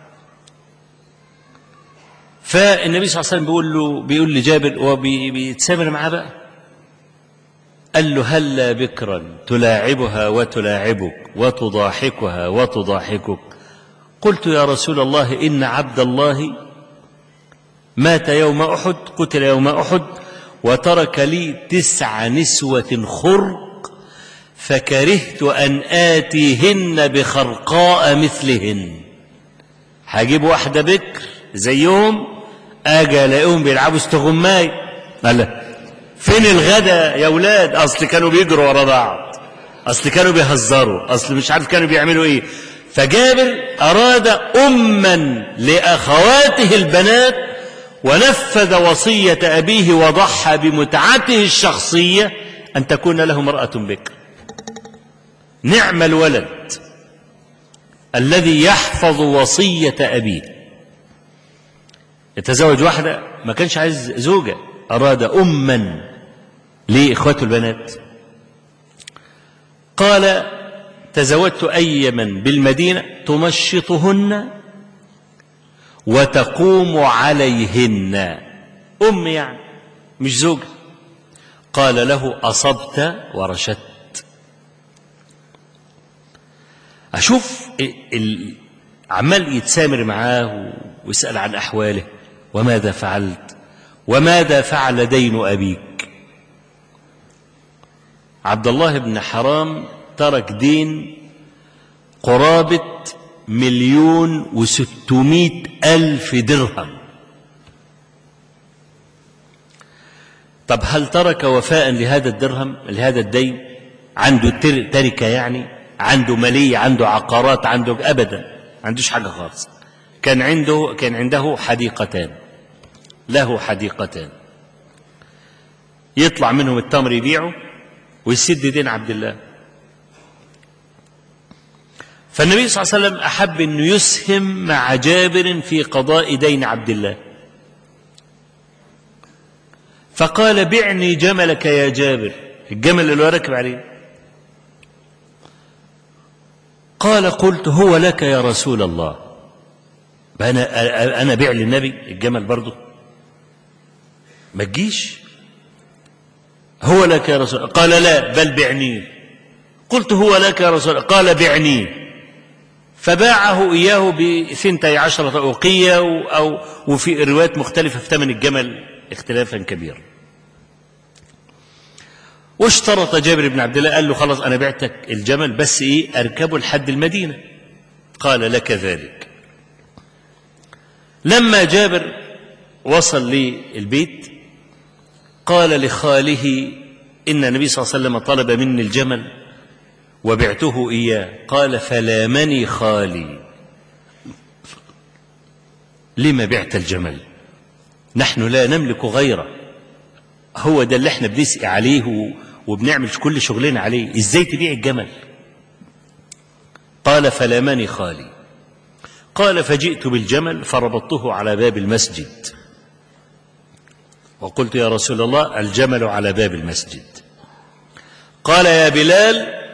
فالنبي صلى الله عليه وسلم بيقول له بيقول لجابر وهو بيتسامر معاه بقى قال له هلا بكرا تلاعبها وتلاعبك وتضاحكها وتضاحكك قلت يا رسول الله إن عبد الله مات يوم أحد قتل يوم أحد وترك لي تسع نسوة خرق فكرهت أن آتيهن بخرقاء مثلهن هجيب واحدة بكر زيهم أجي ألاقيهم بيلعبوا استغماي قال له فين الغدا يا ولاد اصل كانوا بيجروا ورا بعض اصل كانوا بيهزروا اصل مش عارف كانوا بيعملوا ايه فجابر اراد اما لاخواته البنات ونفذ وصيه ابيه وضحى بمتعته الشخصيه ان تكون له امراه بكر نعم الولد الذي يحفظ وصيه ابيه يتزوج واحده ما كانش عايز زوجه أراد أما ليه إخواته البنات قال تزوجت أيما بالمدينة تمشطهن وتقوم عليهن أم يعني مش زوجة قال له أصبت ورشدت أشوف ال- عمال يتسامر معاه ويسأل عن أحواله وماذا فعلت وماذا فعل دين أبيك عبد الله بن حرام ترك دين قرابة مليون وستمائة ألف درهم طب هل ترك وفاء لهذا الدرهم لهذا الدين عنده تر- تركة يعني عنده مالية عنده عقارات عنده أبدا ما عندوش حاجة خالص كان عنده كان عنده حديقتان له حديقتان يطلع منهم التمر يبيعه ويسد دين عبد الله فالنبي صلى الله عليه وسلم أحب أنه يسهم مع جابر في قضاء دين عبد الله فقال بعني جملك يا جابر الجمل اللي هو راكب عليه قال قلت هو لك يا رسول الله بقى انا انا بيع للنبي الجمل برضه ما تجيش هو لك يا رسول الله قال لا بل بعنيه قلت هو لك يا رسول الله قال بعنيه فباعه إياه بثنتي عشرة أوقية أو وفي روايات مختلفة في ثمن الجمل اختلافا كبيرا واشترط جابر بن عبد الله قال له خلاص أنا بعتك الجمل بس إيه أركبه لحد المدينة قال لك ذلك لما جابر وصل للبيت قال لخاله إن النبي صلى الله عليه وسلم طلب مني الجمل وبعته إياه قال فلامني خالي لما بعت الجمل نحن لا نملك غيره هو ده اللي احنا بنسقي عليه و- وبنعمل كل شغلنا عليه ازاي تبيع الجمل قال فلامني خالي قال فجئت بالجمل فربطته على باب المسجد وقلت يا رسول الله الجمل على باب المسجد قال يا بلال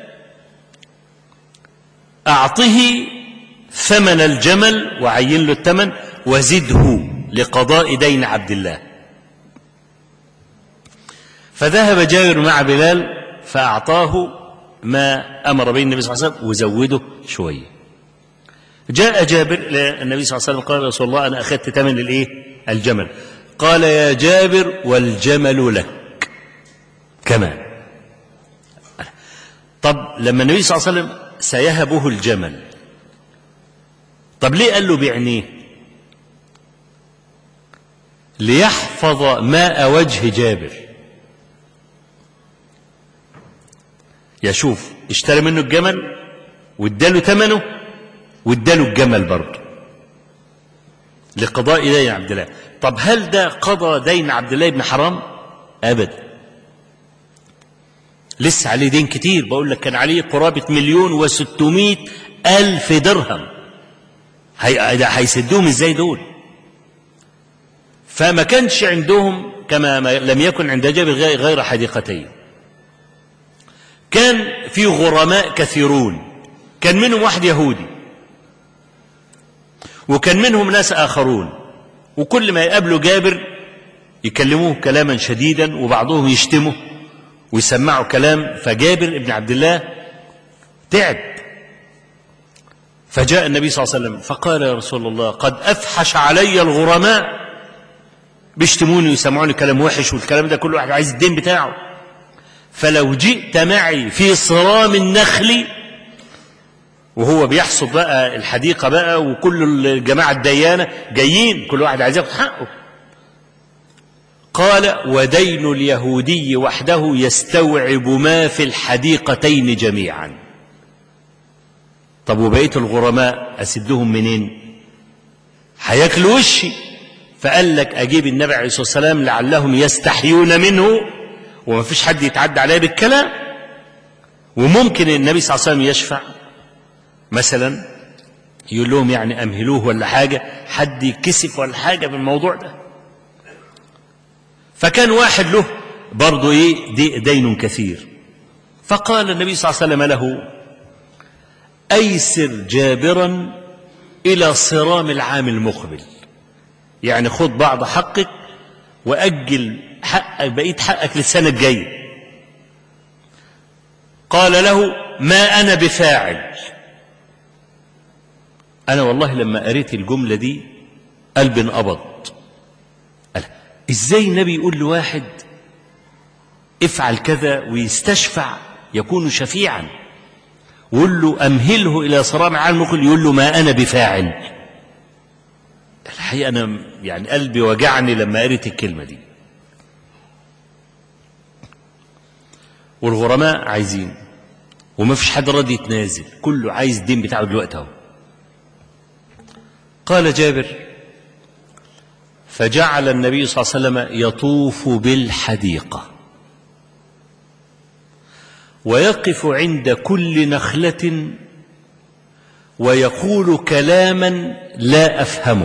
أعطه ثمن الجمل وعين له الثمن وزده لقضاء دين عبد الله فذهب جابر مع بلال فأعطاه ما أمر به النبي صلى الله عليه وسلم وزوده شوية جاء جابر للنبي صلى الله عليه وسلم قال يا رسول الله أنا أخذت ثمن الإيه الجمل قال يا جابر والجمل لك كمان طب لما النبي صلى الله عليه وسلم سيهبه الجمل طب ليه قال له بعينيه ليحفظ ماء وجه جابر يشوف اشترى منه الجمل واداله ثمنه واداله الجمل برضه لقضاء دين عبد الله طب هل ده قضى دين عبد الله بن حرام ابدا لسه عليه دين كتير بقول لك كان عليه قرابة مليون وستمائة ألف درهم هي- ده هيسدوهم ازاي دول فما كانش عندهم كما ما لم يكن عند جابر غير غير حديقتين كان في غرماء كثيرون كان منهم واحد يهودي وكان منهم ناس آخرون وكل ما يقابلوا جابر يكلموه كلاما شديدا وبعضهم يشتمه ويسمعوا كلام فجابر ابن عبد الله تعب فجاء النبي صلى الله عليه وسلم فقال يا رسول الله قد أفحش علي الغرماء بيشتموني ويسمعوني كلام وحش والكلام ده كل واحد عايز الدين بتاعه فلو جئت معي في صرام النخل وهو بيحصد بقى الحديقة بقى وكل الجماعة الديانة جايين كل واحد عايز ياخد حقه قال ودين اليهودي وحده يستوعب ما في الحديقتين جميعا طب وبقية الغرماء أسدهم منين هياكلوا وشي فقال لك أجيب النبي عليه الصلاة والسلام لعلهم يستحيون منه وما فيش حد يتعدى عليه بالكلام وممكن النبي صلى الله عليه وسلم يشفع مثلا يقول لهم يعني أمهلوه ولا حاجة حد يكسف ولا حاجة بالموضوع ده فكان واحد له برضه إيه دي دين كثير فقال النبي صلى الله عليه وسلم له أيسر جابرا إلى صرام العام المقبل يعني خد بعض حقك وأجل حقك بقية حقك للسنة الجاية قال له ما أنا بفاعل أنا والله لما قريت الجملة دي قلبي انقبض قال إزاي النبي يقول لواحد افعل كذا ويستشفع يكون شفيعا ويقول له أمهله إلى صرام عالم يقول له ما أنا بفاعل الحقيقة أنا يعني قلبي وجعني لما قريت الكلمة دي والغرماء عايزين وما فيش حد راضي يتنازل كله عايز الدين بتاعه دلوقتي اهو قال جابر فجعل النبي صلى الله عليه وسلم يطوف بالحديقة ويقف عند كل نخلة ويقول كلاما لا أفهمه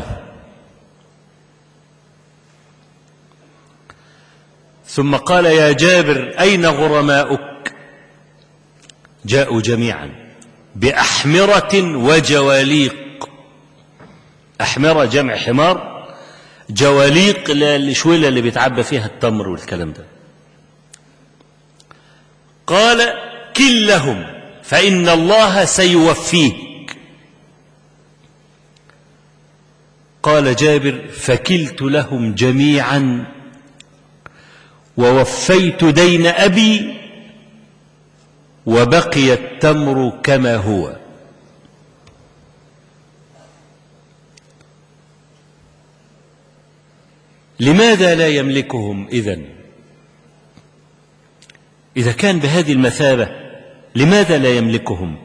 ثم قال يا جابر أين غرماؤك جاءوا جميعا بأحمرة وجواليق أحمرة جمع حمار جواليق الشويلة اللي بيتعبى فيها التمر والكلام ده قال كلهم فإن الله سيوفيك قال جابر فكلت لهم جميعا ووفيت دين أبي وبقي التمر كما هو لماذا لا يملكهم إذن إذا كان بهذه المثابة لماذا لا يملكهم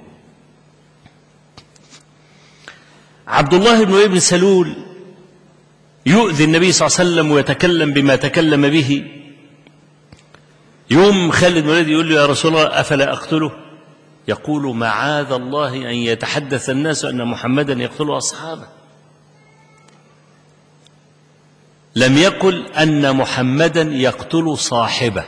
عبد الله بن ابن سلول يؤذي النبي صلى الله عليه وسلم ويتكلم بما تكلم به يوم خالد بن الوليد يقول له يا رسول الله أفلا أقتله يقول معاذ الله أن يتحدث الناس أن محمدا يقتل أصحابه لم يقل أن محمدا يقتل صاحبه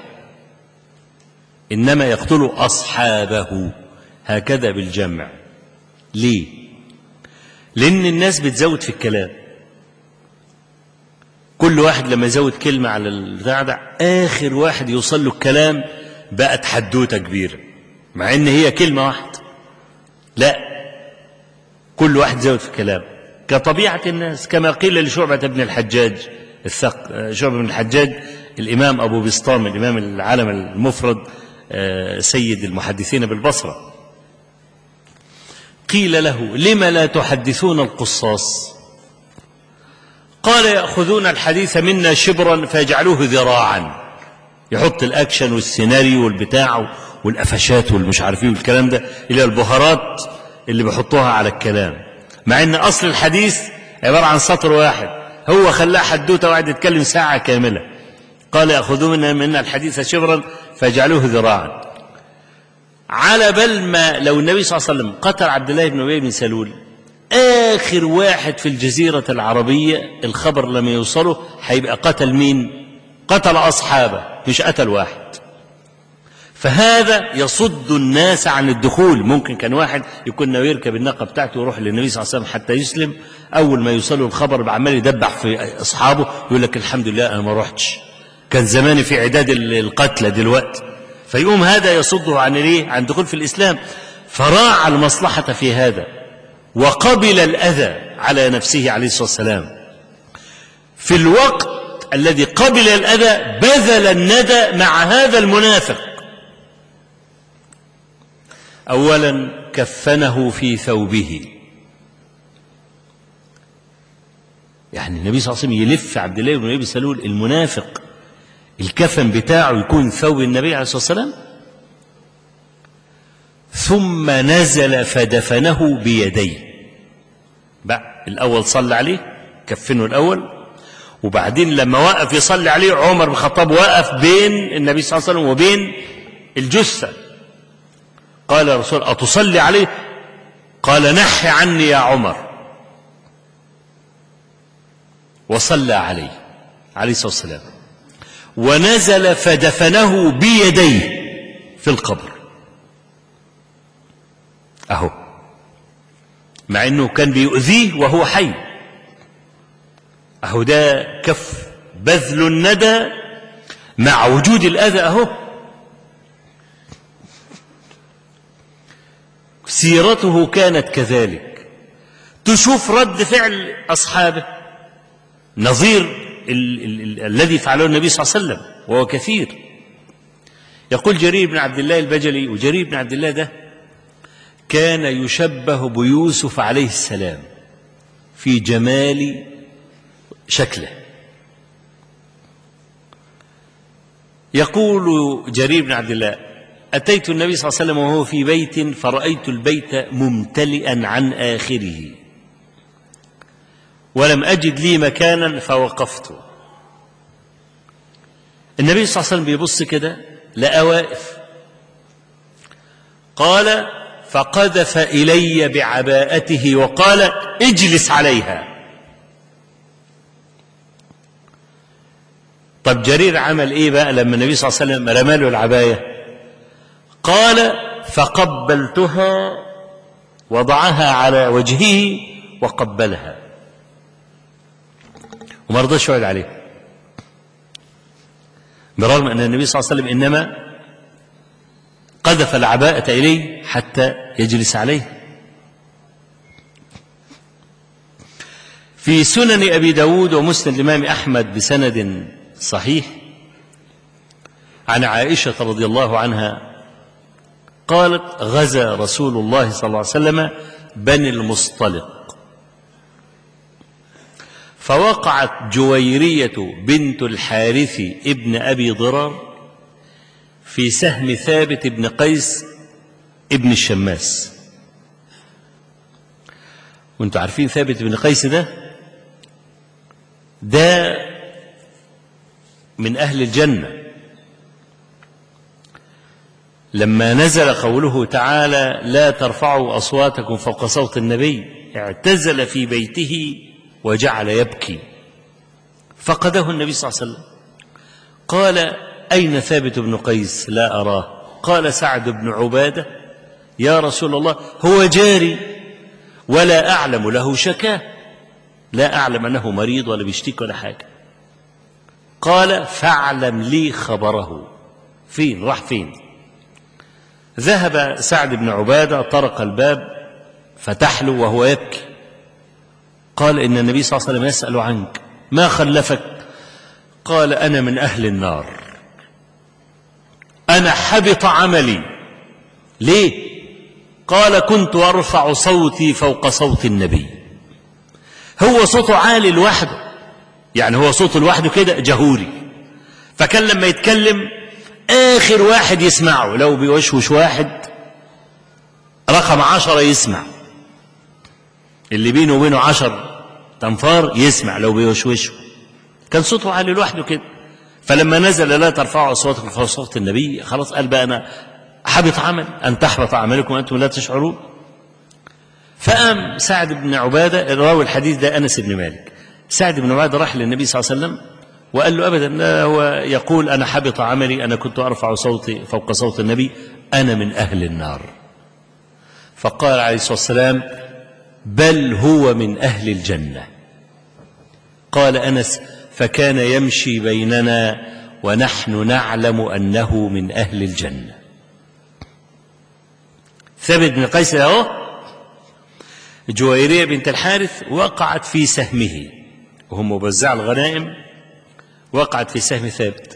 إنما يقتل أصحابه هكذا بالجمع ليه لأن الناس بتزود في الكلام كل واحد لما يزود كلمة على البتاع ده آخر واحد يوصل له الكلام بقت حدوتة كبيرة مع إن هي كلمة واحدة لا كل واحد يزود في الكلام كطبيعة الناس كما قيل لشعبة بن الحجاج الثق شعبة بن الحجاج الإمام أبو بسطام الإمام العالم المفرد سيد المحدثين بالبصرة قيل له لم لا تحدثون القصاص قال يأخذون الحديث منا شبرا فيجعلوه ذراعا يحط الأكشن والسيناريو والبتاع والقفشات والمش عارفين والكلام ده إلى البهارات اللي بيحطوها على الكلام مع ان أصل الحديث عبارة عن سطر واحد هو خلاه حدوته وقعد يتكلم ساعة كاملة قال يأخذون منا, منا الحديث شبرا فيجعلوه ذراعا على بل ما لو النبي صلى الله عليه وسلم قتل عبد الله بن أبي بن سلول آخر واحد في الجزيرة العربية الخبر لما يوصله هيبقى قتل مين قتل أصحابه مش قتل واحد فهذا يصد الناس عن الدخول ممكن كان واحد يكون ناوي يركب الناقة بتاعته ويروح للنبي صلى الله عليه وسلم حتى يسلم أول ما يوصله الخبر عمال يدبح في أصحابه يقول لك الحمد لله أنا ما رحتش كان زماني في عداد القتلى دلوقتي فيقوم هذا يصده عن الايه عن دخول في الإسلام فراعى المصلحة في هذا وقبل الأذى على نفسه عليه الصلاة والسلام في الوقت الذي قبل الأذى بذل الندى مع هذا المنافق أولا كفنه في ثوبه يعني النبي صلى الله عليه وسلم يلف عبد الله بن ابي سلول المنافق الكفن بتاعه يكون ثوب النبي عليه الصلاه والسلام ثم نزل فدفنه بيديه بقى الاول صلى عليه كفنه الاول وبعدين لما وقف يصلي عليه عمر بن الخطاب وقف بين النبي صلى الله عليه وسلم وبين الجثه قال الرسول اتصلي عليه قال نح عني يا عمر وصلى عليه عليه الصلاة والسلام ونزل فدفنه بيديه في القبر أهو مع أنه كان بيؤذيه وهو حي أهو ده كف بذل الندى مع وجود الأذى أهو سيرته كانت كذلك تشوف رد فعل أصحابه نظير ال ال ال الذي فعله النبي صلى الله عليه وسلم وهو كثير يقول جرير بن عبد الله البجلي وجرير بن عبد الله ده كان يشبه بيوسف عليه السلام في جمال شكله يقول جرير بن عبد الله أتيت النبي صلى الله عليه وسلم وهو في بيت فرأيت البيت ممتلئا عن آخره ولم أجد لي مكانا فوقفت النبي صلى الله عليه وسلم بيبص كده لقى واقف قال فقذف إلي بعباءته وقال اجلس عليها طب جرير عمل ايه بقى لما النبي صلى الله عليه وسلم رمى له العبايه قال فقبلتها وضعها على وجهه وقبلها وما رضاش يقعد عليها برغم ان النبي صلى الله عليه وسلم انما قذف العباءة إليه حتى يجلس عليه في سنن أبي داود ومسند الإمام أحمد بسند صحيح عن عائشة رضي الله عنها قالت غزا رسول الله صلى الله عليه وسلم بني المصطلق فوقعت جويرية بنت الحارث ابن أبي ضرار في سهم ثابت بن قيس ابن الشماس وانتوا عارفين ثابت بن قيس ده ده من أهل الجنة لما نزل قوله تعالى لا ترفعوا أصواتكم فوق صوت النبي اعتزل في بيته وجعل يبكي فقده النبي صلى الله عليه وسلم قال أين ثابت بن قيس لا أراه قال سعد بن عبادة يا رسول الله هو جاري ولا أعلم له شكاه لا أعلم أنه مريض ولا بيشتكي ولا حاجة قال فاعلم لي خبره فين راح فين ذهب سعد بن عبادة طرق الباب فتح له وهو يبكي قال إن النبي صلى الله عليه وسلم يسأل عنك ما خلفك قال أنا من أهل النار أنا حبط عملي ليه قال كنت أرفع صوتي فوق صوت النبي هو صوته عالي لوحده يعني هو صوته لوحده كده جهوري فكان لما يتكلم آخر واحد يسمعه لو بيوشوش واحد رقم عشرة يسمع اللي بينه وبينه عشر تنفار يسمع لو بيوشوشه كان صوته عالي لوحده كده فلما نزل لا ترفعوا أصواتكم فوق صوت النبي خلاص قال بقى أنا حبط عمل أن تحبط أعمالكم وأنتم لا تشعرون فقام سعد بن عبادة راوي الحديث ده أنس بن مالك سعد بن عبادة راح للنبي صلى الله عليه وسلم وقال له أبدا لا هو يقول أنا حبط عملي أنا كنت أرفع صوتي فوق صوت النبي أنا من أهل النار فقال عليه الصلاة والسلام بل هو من أهل الجنة قال أنس فكان يمشي بيننا ونحن نعلم أنه من أهل الجنة ثابت بن قيس أهو جويرية بنت الحارث وقعت في سهمه وهم موزع الغنائم وقعت في سهم ثابت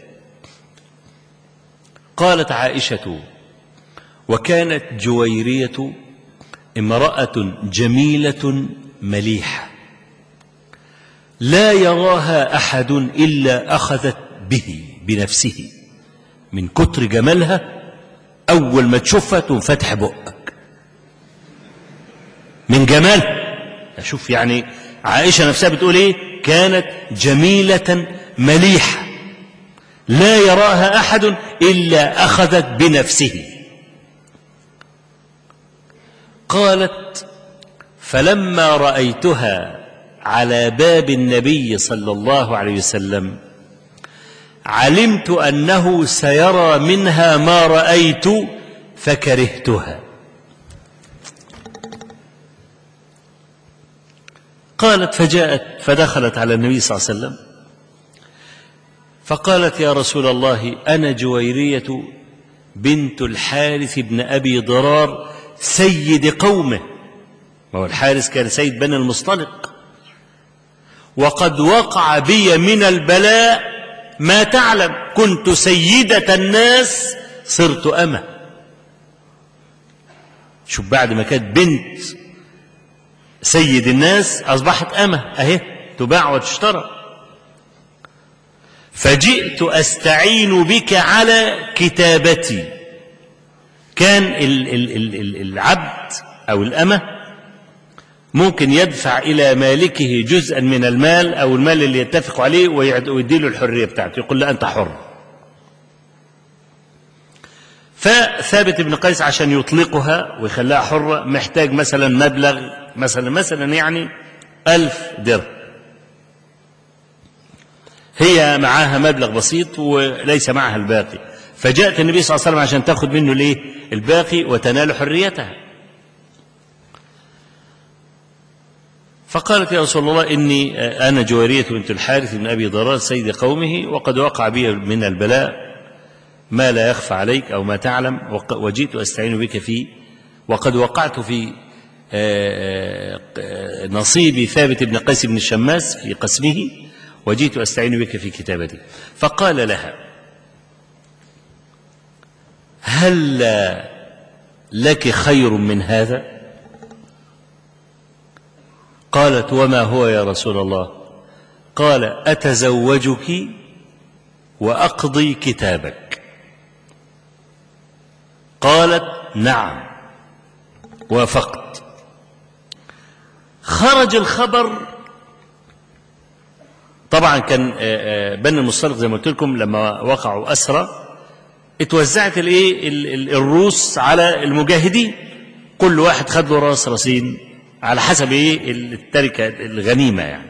قالت عائشة وكانت جويرية امرأة جميلة مليحة لا يراها أحد إلا أخذت به بنفسه من كتر جمالها أول ما تشوفها تنفتح بقك من جمال أشوف يعني عائشة نفسها بتقول إيه كانت جميلة مليحة لا يراها أحد إلا أخذت بنفسه قالت فلما رأيتها على باب النبي صلى الله عليه وسلم علمت أنه سيرى منها ما رأيت فكرهتها قالت فجاءت فدخلت على النبي صلى الله عليه وسلم فقالت يا رسول الله أنا جويرية بنت الحارث بن أبي ضرار سيد قومه ما هو الحارث كان سيد بني المصطلق وقد وقع بي من البلاء ما تعلم كنت سيدة الناس صرت أمة شوف بعد ما كانت بنت سيد الناس أصبحت أمة أهي تباع وتشترى فجئت أستعين بك على كتابتي كان ال ال ال العبد أو الأمة ممكن يدفع إلى مالكه جزءا من المال أو المال اللي يتفق عليه ويديله الحرية بتاعته يقول له أنت حر فثابت بن قيس عشان يطلقها ويخليها حرة محتاج مثلا مبلغ مثلا مثلا يعني ألف درهم هي معاها مبلغ بسيط وليس معها الباقي فجاءت النبي صلى الله عليه وسلم عشان تاخذ منه الايه الباقي وتنال حريتها فقالت يا رسول الله إني أنا جوارية بنت الحارث بن أبي ضرار سيد قومه وقد وقع بي من البلاء ما لا يخفى عليك أو ما تعلم وجئت أستعين بك فيه وقد وقعت في نصيب ثابت بن قيس بن الشماس في قسمه وجئت أستعين بك في كتابتي فقال لها هل لك خير من هذا قالت وما هو يا رسول الله قال أتزوجك وأقضي كتابك قالت نعم وافقت خرج الخبر طبعا كان بني المصطلق زي ما قلت لكم لما وقعوا أسرى اتوزعت الايه الروس على المجاهدين كل واحد خد له راس راسين على حسب ايه التركه الغنيمه يعني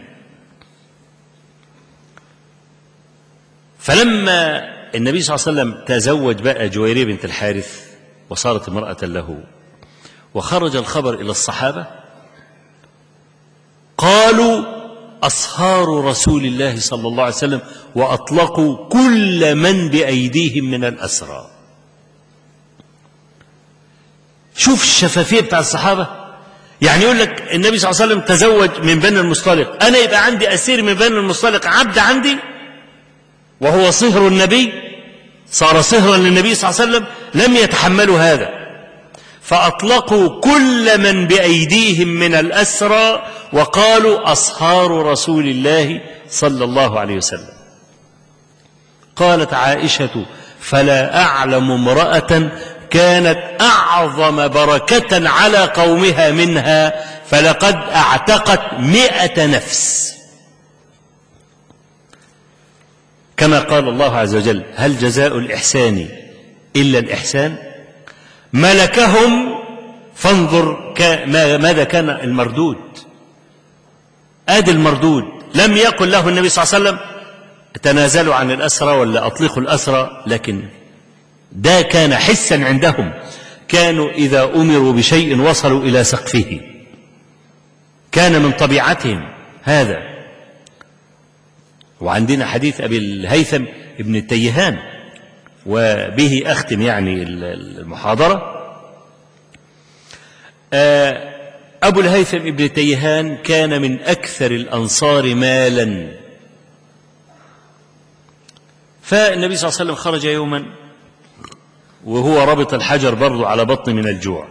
فلما النبي صلى الله عليه وسلم تزوج بقى جويريه بنت الحارث وصارت امراه له وخرج الخبر الى الصحابه قالوا أصهار رسول الله صلى الله عليه وسلم وأطلقوا كل من بأيديهم من الأسرى شوف الشفافية بتاع الصحابة يعني يقول لك النبي صلى الله عليه وسلم تزوج من بني المصطلق أنا يبقى عندي أسير من بني المصطلق عبد عندي وهو صهر النبي صار صهرا للنبي صلى الله عليه وسلم لم يتحملوا هذا فأطلقوا كل من بأيديهم من الأسرى وقالوا أصهار رسول الله صلى الله عليه وسلم قالت عائشة فلا أعلم امرأة كانت أعظم بركة على قومها منها فلقد أعتقت مئة نفس كما قال الله عز وجل هل جزاء الإحسان إلا الإحسان ملكهم فانظر ماذا كان المردود ادي المردود لم يقل له النبي صلى الله عليه وسلم تنازلوا عن الأسرى ولا أطلقوا الأسرى لكن ده كان حسا عندهم كانوا إذا أمروا بشيء وصلوا إلى سقفه كان من طبيعتهم هذا وعندنا حديث أبي الهيثم ابن التيهان وبه أختم يعني المحاضرة أبو الهيثم ابن تيهان كان من أكثر الأنصار مالا فالنبي صلى الله عليه وسلم خرج يوما وهو ربط الحجر برضه على بطن من الجوع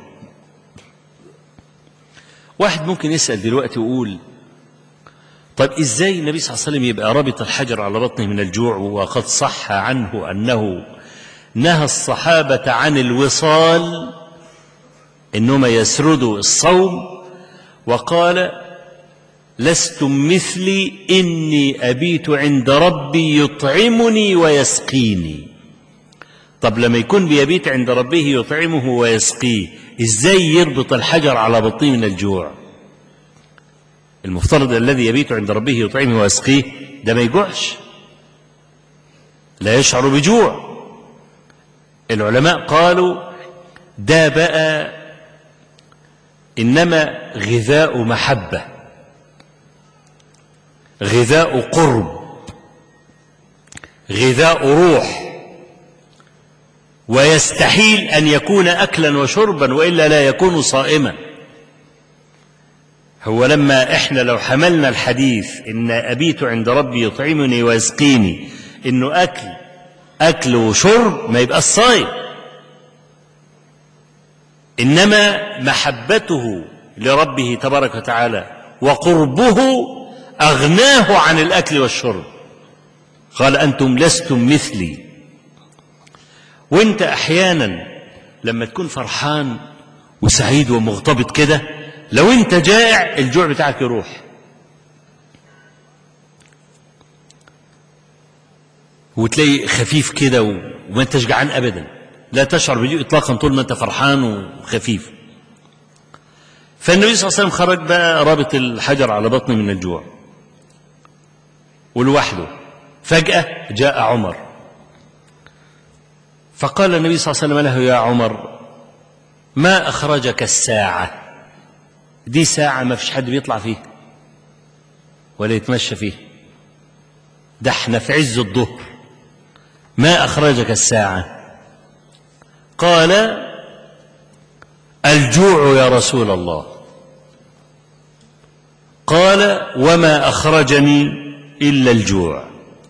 واحد ممكن يسأل دلوقتي ويقول طيب ازاي النبي صلى الله عليه وسلم يبقى ربط الحجر على بطنه من الجوع وقد صح عنه أنه نهى الصحابة عن الوصال إنما يسردوا الصوم وقال لستم مثلي إني أبيت عند ربي يطعمني ويسقيني طب لما يكون بيبيت عند ربه يطعمه ويسقيه إزاي يربط الحجر على بطنه من الجوع المفترض الذي يبيت عند ربه يطعمه ويسقيه ده ما يجوعش لا يشعر بجوع العلماء قالوا ده بقى إنما غذاء محبة غذاء قرب غذاء روح ويستحيل أن يكون أكلا وشربا وإلا لا يكون صائما هو لما إحنا لو حملنا الحديث إن أبيت عند ربي يطعمني ويسقيني إنه أكل أكل وشرب ما يبقى الصائم إنما محبته لربه تبارك وتعالى وقربه أغناه عن الأكل والشرب قال أنتم لستم مثلي وانت أحيانا لما تكون فرحان وسعيد ومغتبط كده لو انت جائع الجوع بتاعك يروح وتلاقي خفيف كده وما انتش جعان ابدا لا تشعر بالجوع اطلاقا طول ما انت فرحان وخفيف فالنبي صلى الله عليه وسلم خرج بقى رابط الحجر على بطنه من الجوع ولوحده فجأة جاء عمر فقال النبي صلى الله عليه وسلم له يا عمر ما أخرجك الساعة دي ساعة ما فيش حد بيطلع فيها ولا يتمشى فيها ده احنا في عز الظهر ما أخرجك الساعة قال الجوع يا رسول الله قال وما أخرجني إلا الجوع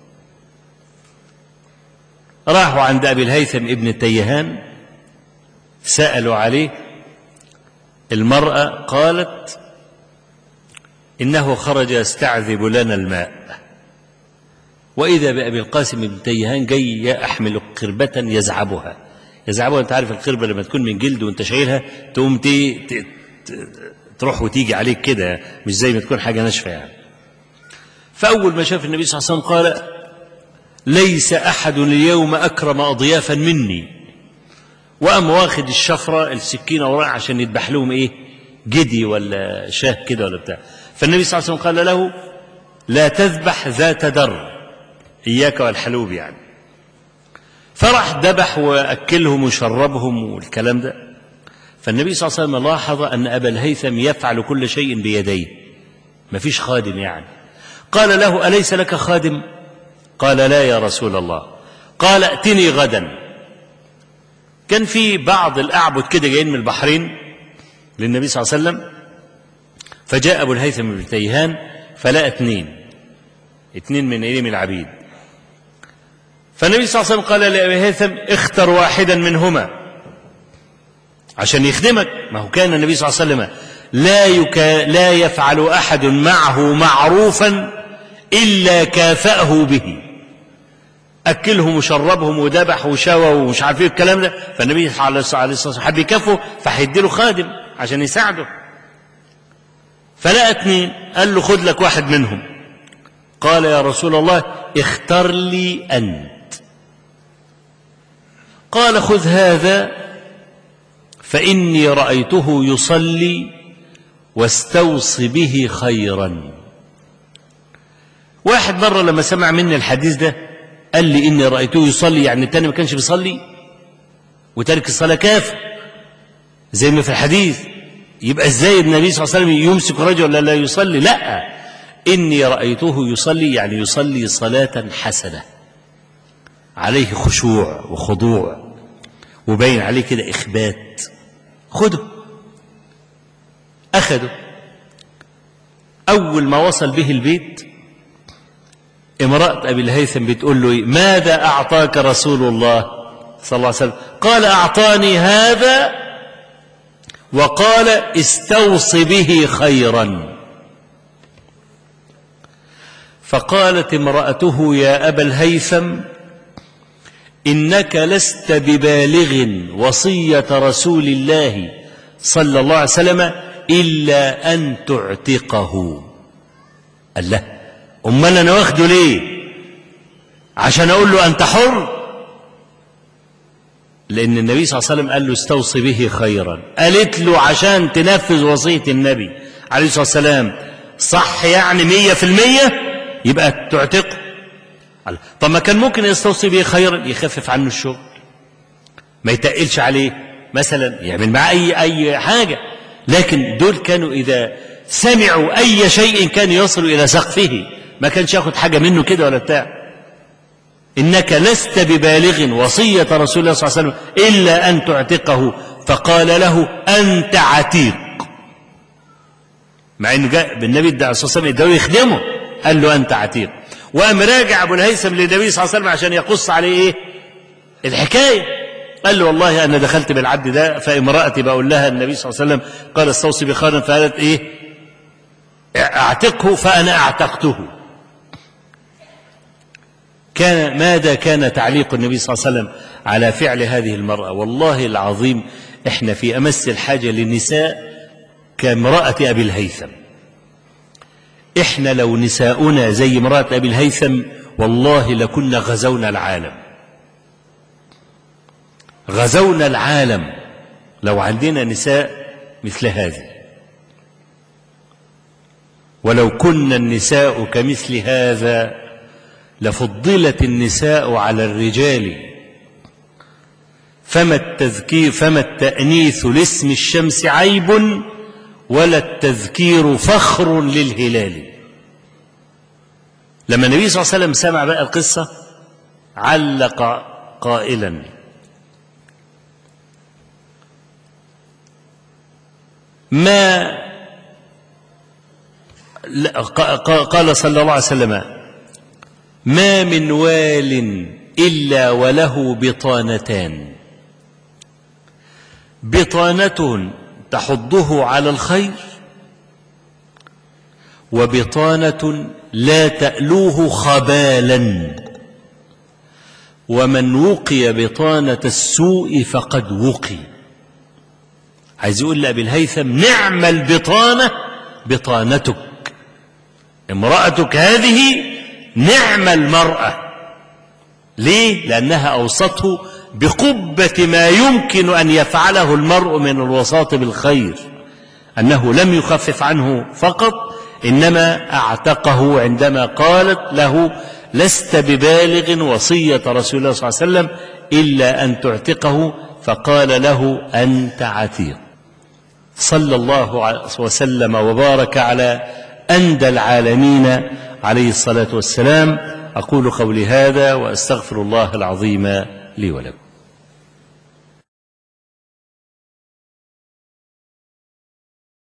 راحوا عند أبي الهيثم ابن التيهان سألوا عليه المرأة قالت إنه خرج يستعذب لنا الماء وإذا بأبي القاسم بن تيهان جاي أحمل قربة يزعبها يزعبها أنت عارف القربة لما تكون من جلد وأنت شايلها تقوم تي تروح وتيجي عليك كده مش زي ما تكون حاجة ناشفة يعني فأول ما شاف النبي صلى الله عليه وسلم قال ليس أحد اليوم أكرم أضيافا مني وقام واخد الشفرة السكينة وراه عشان يذبح لهم إيه جدي ولا شاه كده ولا بتاع فالنبي صلى الله عليه وسلم قال له لا تذبح ذات در إياك والحلوب يعني فراح ذبح وأكلهم وشربهم والكلام ده فالنبي صلى الله عليه وسلم لاحظ أن أبا الهيثم يفعل كل شيء بيديه ما فيش خادم يعني قال له أليس لك خادم قال لا يا رسول الله قال ائتني غدا كان في بعض الأعبد كده جايين من البحرين للنبي صلى الله عليه وسلم فجاء أبو الهيثم بن تيهان فلقى اثنين اثنين من إيه من العبيد فالنبي صلى الله عليه وسلم قال لأبي الهيثم اختر واحدا منهما عشان يخدمك ما هو كان النبي صلى الله عليه وسلم لا يكا لا يفعل أحد معه معروفا إلا كافأه به أكلهم وشربهم وذبح وشوى ومش عارف ايه الكلام ده فالنبي عليه الصلاة والسلام حب يكافئه فهيدي له خادم عشان يساعده فلقى اتنين قال له خد لك واحد منهم قال يا رسول الله اختر لي أنت قال خذ هذا فإني رأيته يصلي واستوص به خيرا واحد مرة لما سمع مني الحديث ده قال لي إني رأيته يصلي يعني التاني ما كانش بيصلي وترك الصلاة كافر زي ما في الحديث يبقى ازاي النبي صلى الله عليه وسلم يمسك رجلا لا يصلي لا إني رأيته يصلي يعني يصلي صلاة حسنة عليه خشوع وخضوع وبين عليه كده إخبات خده أخده أول ما وصل به البيت امرأة أبي الهيثم بتقول له إيه؟ ماذا أعطاك رسول الله صلى الله عليه وسلم قال أعطاني هذا وقال استوص به خيرا فقالت امرأته يا أبا الهيثم إنك لست ببالغ وصية رسول الله صلى الله عليه وسلم إلا أن تعتقه قال له أمال أنا واخده ليه عشان أقول له أنت حر لأن النبي صلى الله عليه وسلم قال له استوصي به خيرا قالت له عشان تنفذ وصية النبي عليه الصلاة والسلام صح يعني مية في المية يبقى تعتق قال طب ما كان ممكن يستوصي به خيرا يخفف عنه الشغل ما يتقلش عليه مثلا يعمل معاه أي أي حاجة لكن دول كانوا إذا سمعوا أي شيء كان يصل إلى سقفه ما كانش ياخد حاجة منه كده ولا بتاع إنك لست ببالغ وصية رسول الله صلى الله عليه وسلم إلا أن تعتقه فقال له أنت عتيق مع إنه جاء بالنبي الدعاء صلى الله عليه وسلم يخدمه قال له أنت عتيق وقام راجع أبو الهيثم للنبي صلى الله عليه وسلم عشان يقص عليه إيه الحكاية قال له والله أنا دخلت بالعبد ده فامرأتي بقول لها النبي صلى الله عليه وسلم قال استوصي بخير فقالت إيه اعتقه فأنا اعتقته كان ماذا كان تعليق النبي صلى الله عليه وسلم على فعل هذه المرأة والله العظيم احنا في أمس الحاجة للنساء كامرأة أبي الهيثم احنا لو نساؤنا زي امرأة أبي الهيثم والله لكنا غزونا العالم غزونا العالم لو عندنا نساء مثل هذه ولو كنا النساء كمثل هذا لفضلت النساء على الرجال فما التذكير فما التأنيث لاسم الشمس عيب ولا التذكير فخر للهلال لما النبي صلى الله عليه وسلم سمع بقى القصة علق قائلا ما قال صلى الله عليه وسلم ما من وال إلا وله بطانتان بطانة تحضه على الخير وبطانة لا تألوه خبالا ومن وقي بطانة السوء فقد وقي عايز يقول لأبي الهيثم نعم البطانة بطانتك امرأتك هذه نعم المرأة ليه؟ لأنها أوصته بقبة ما يمكن أن يفعله المرء من الوساط بالخير أنه لم يخفف عنه فقط إنما أعتقه عندما قالت له لست ببالغ وصية رسول الله صلى الله عليه وسلم إلا أن تعتقه فقال له أنت عتيق صلى الله وسلم وبارك على أندى العالمين عليه الصلاة والسلام أقول قولي هذا وأستغفر الله العظيم لي ولكم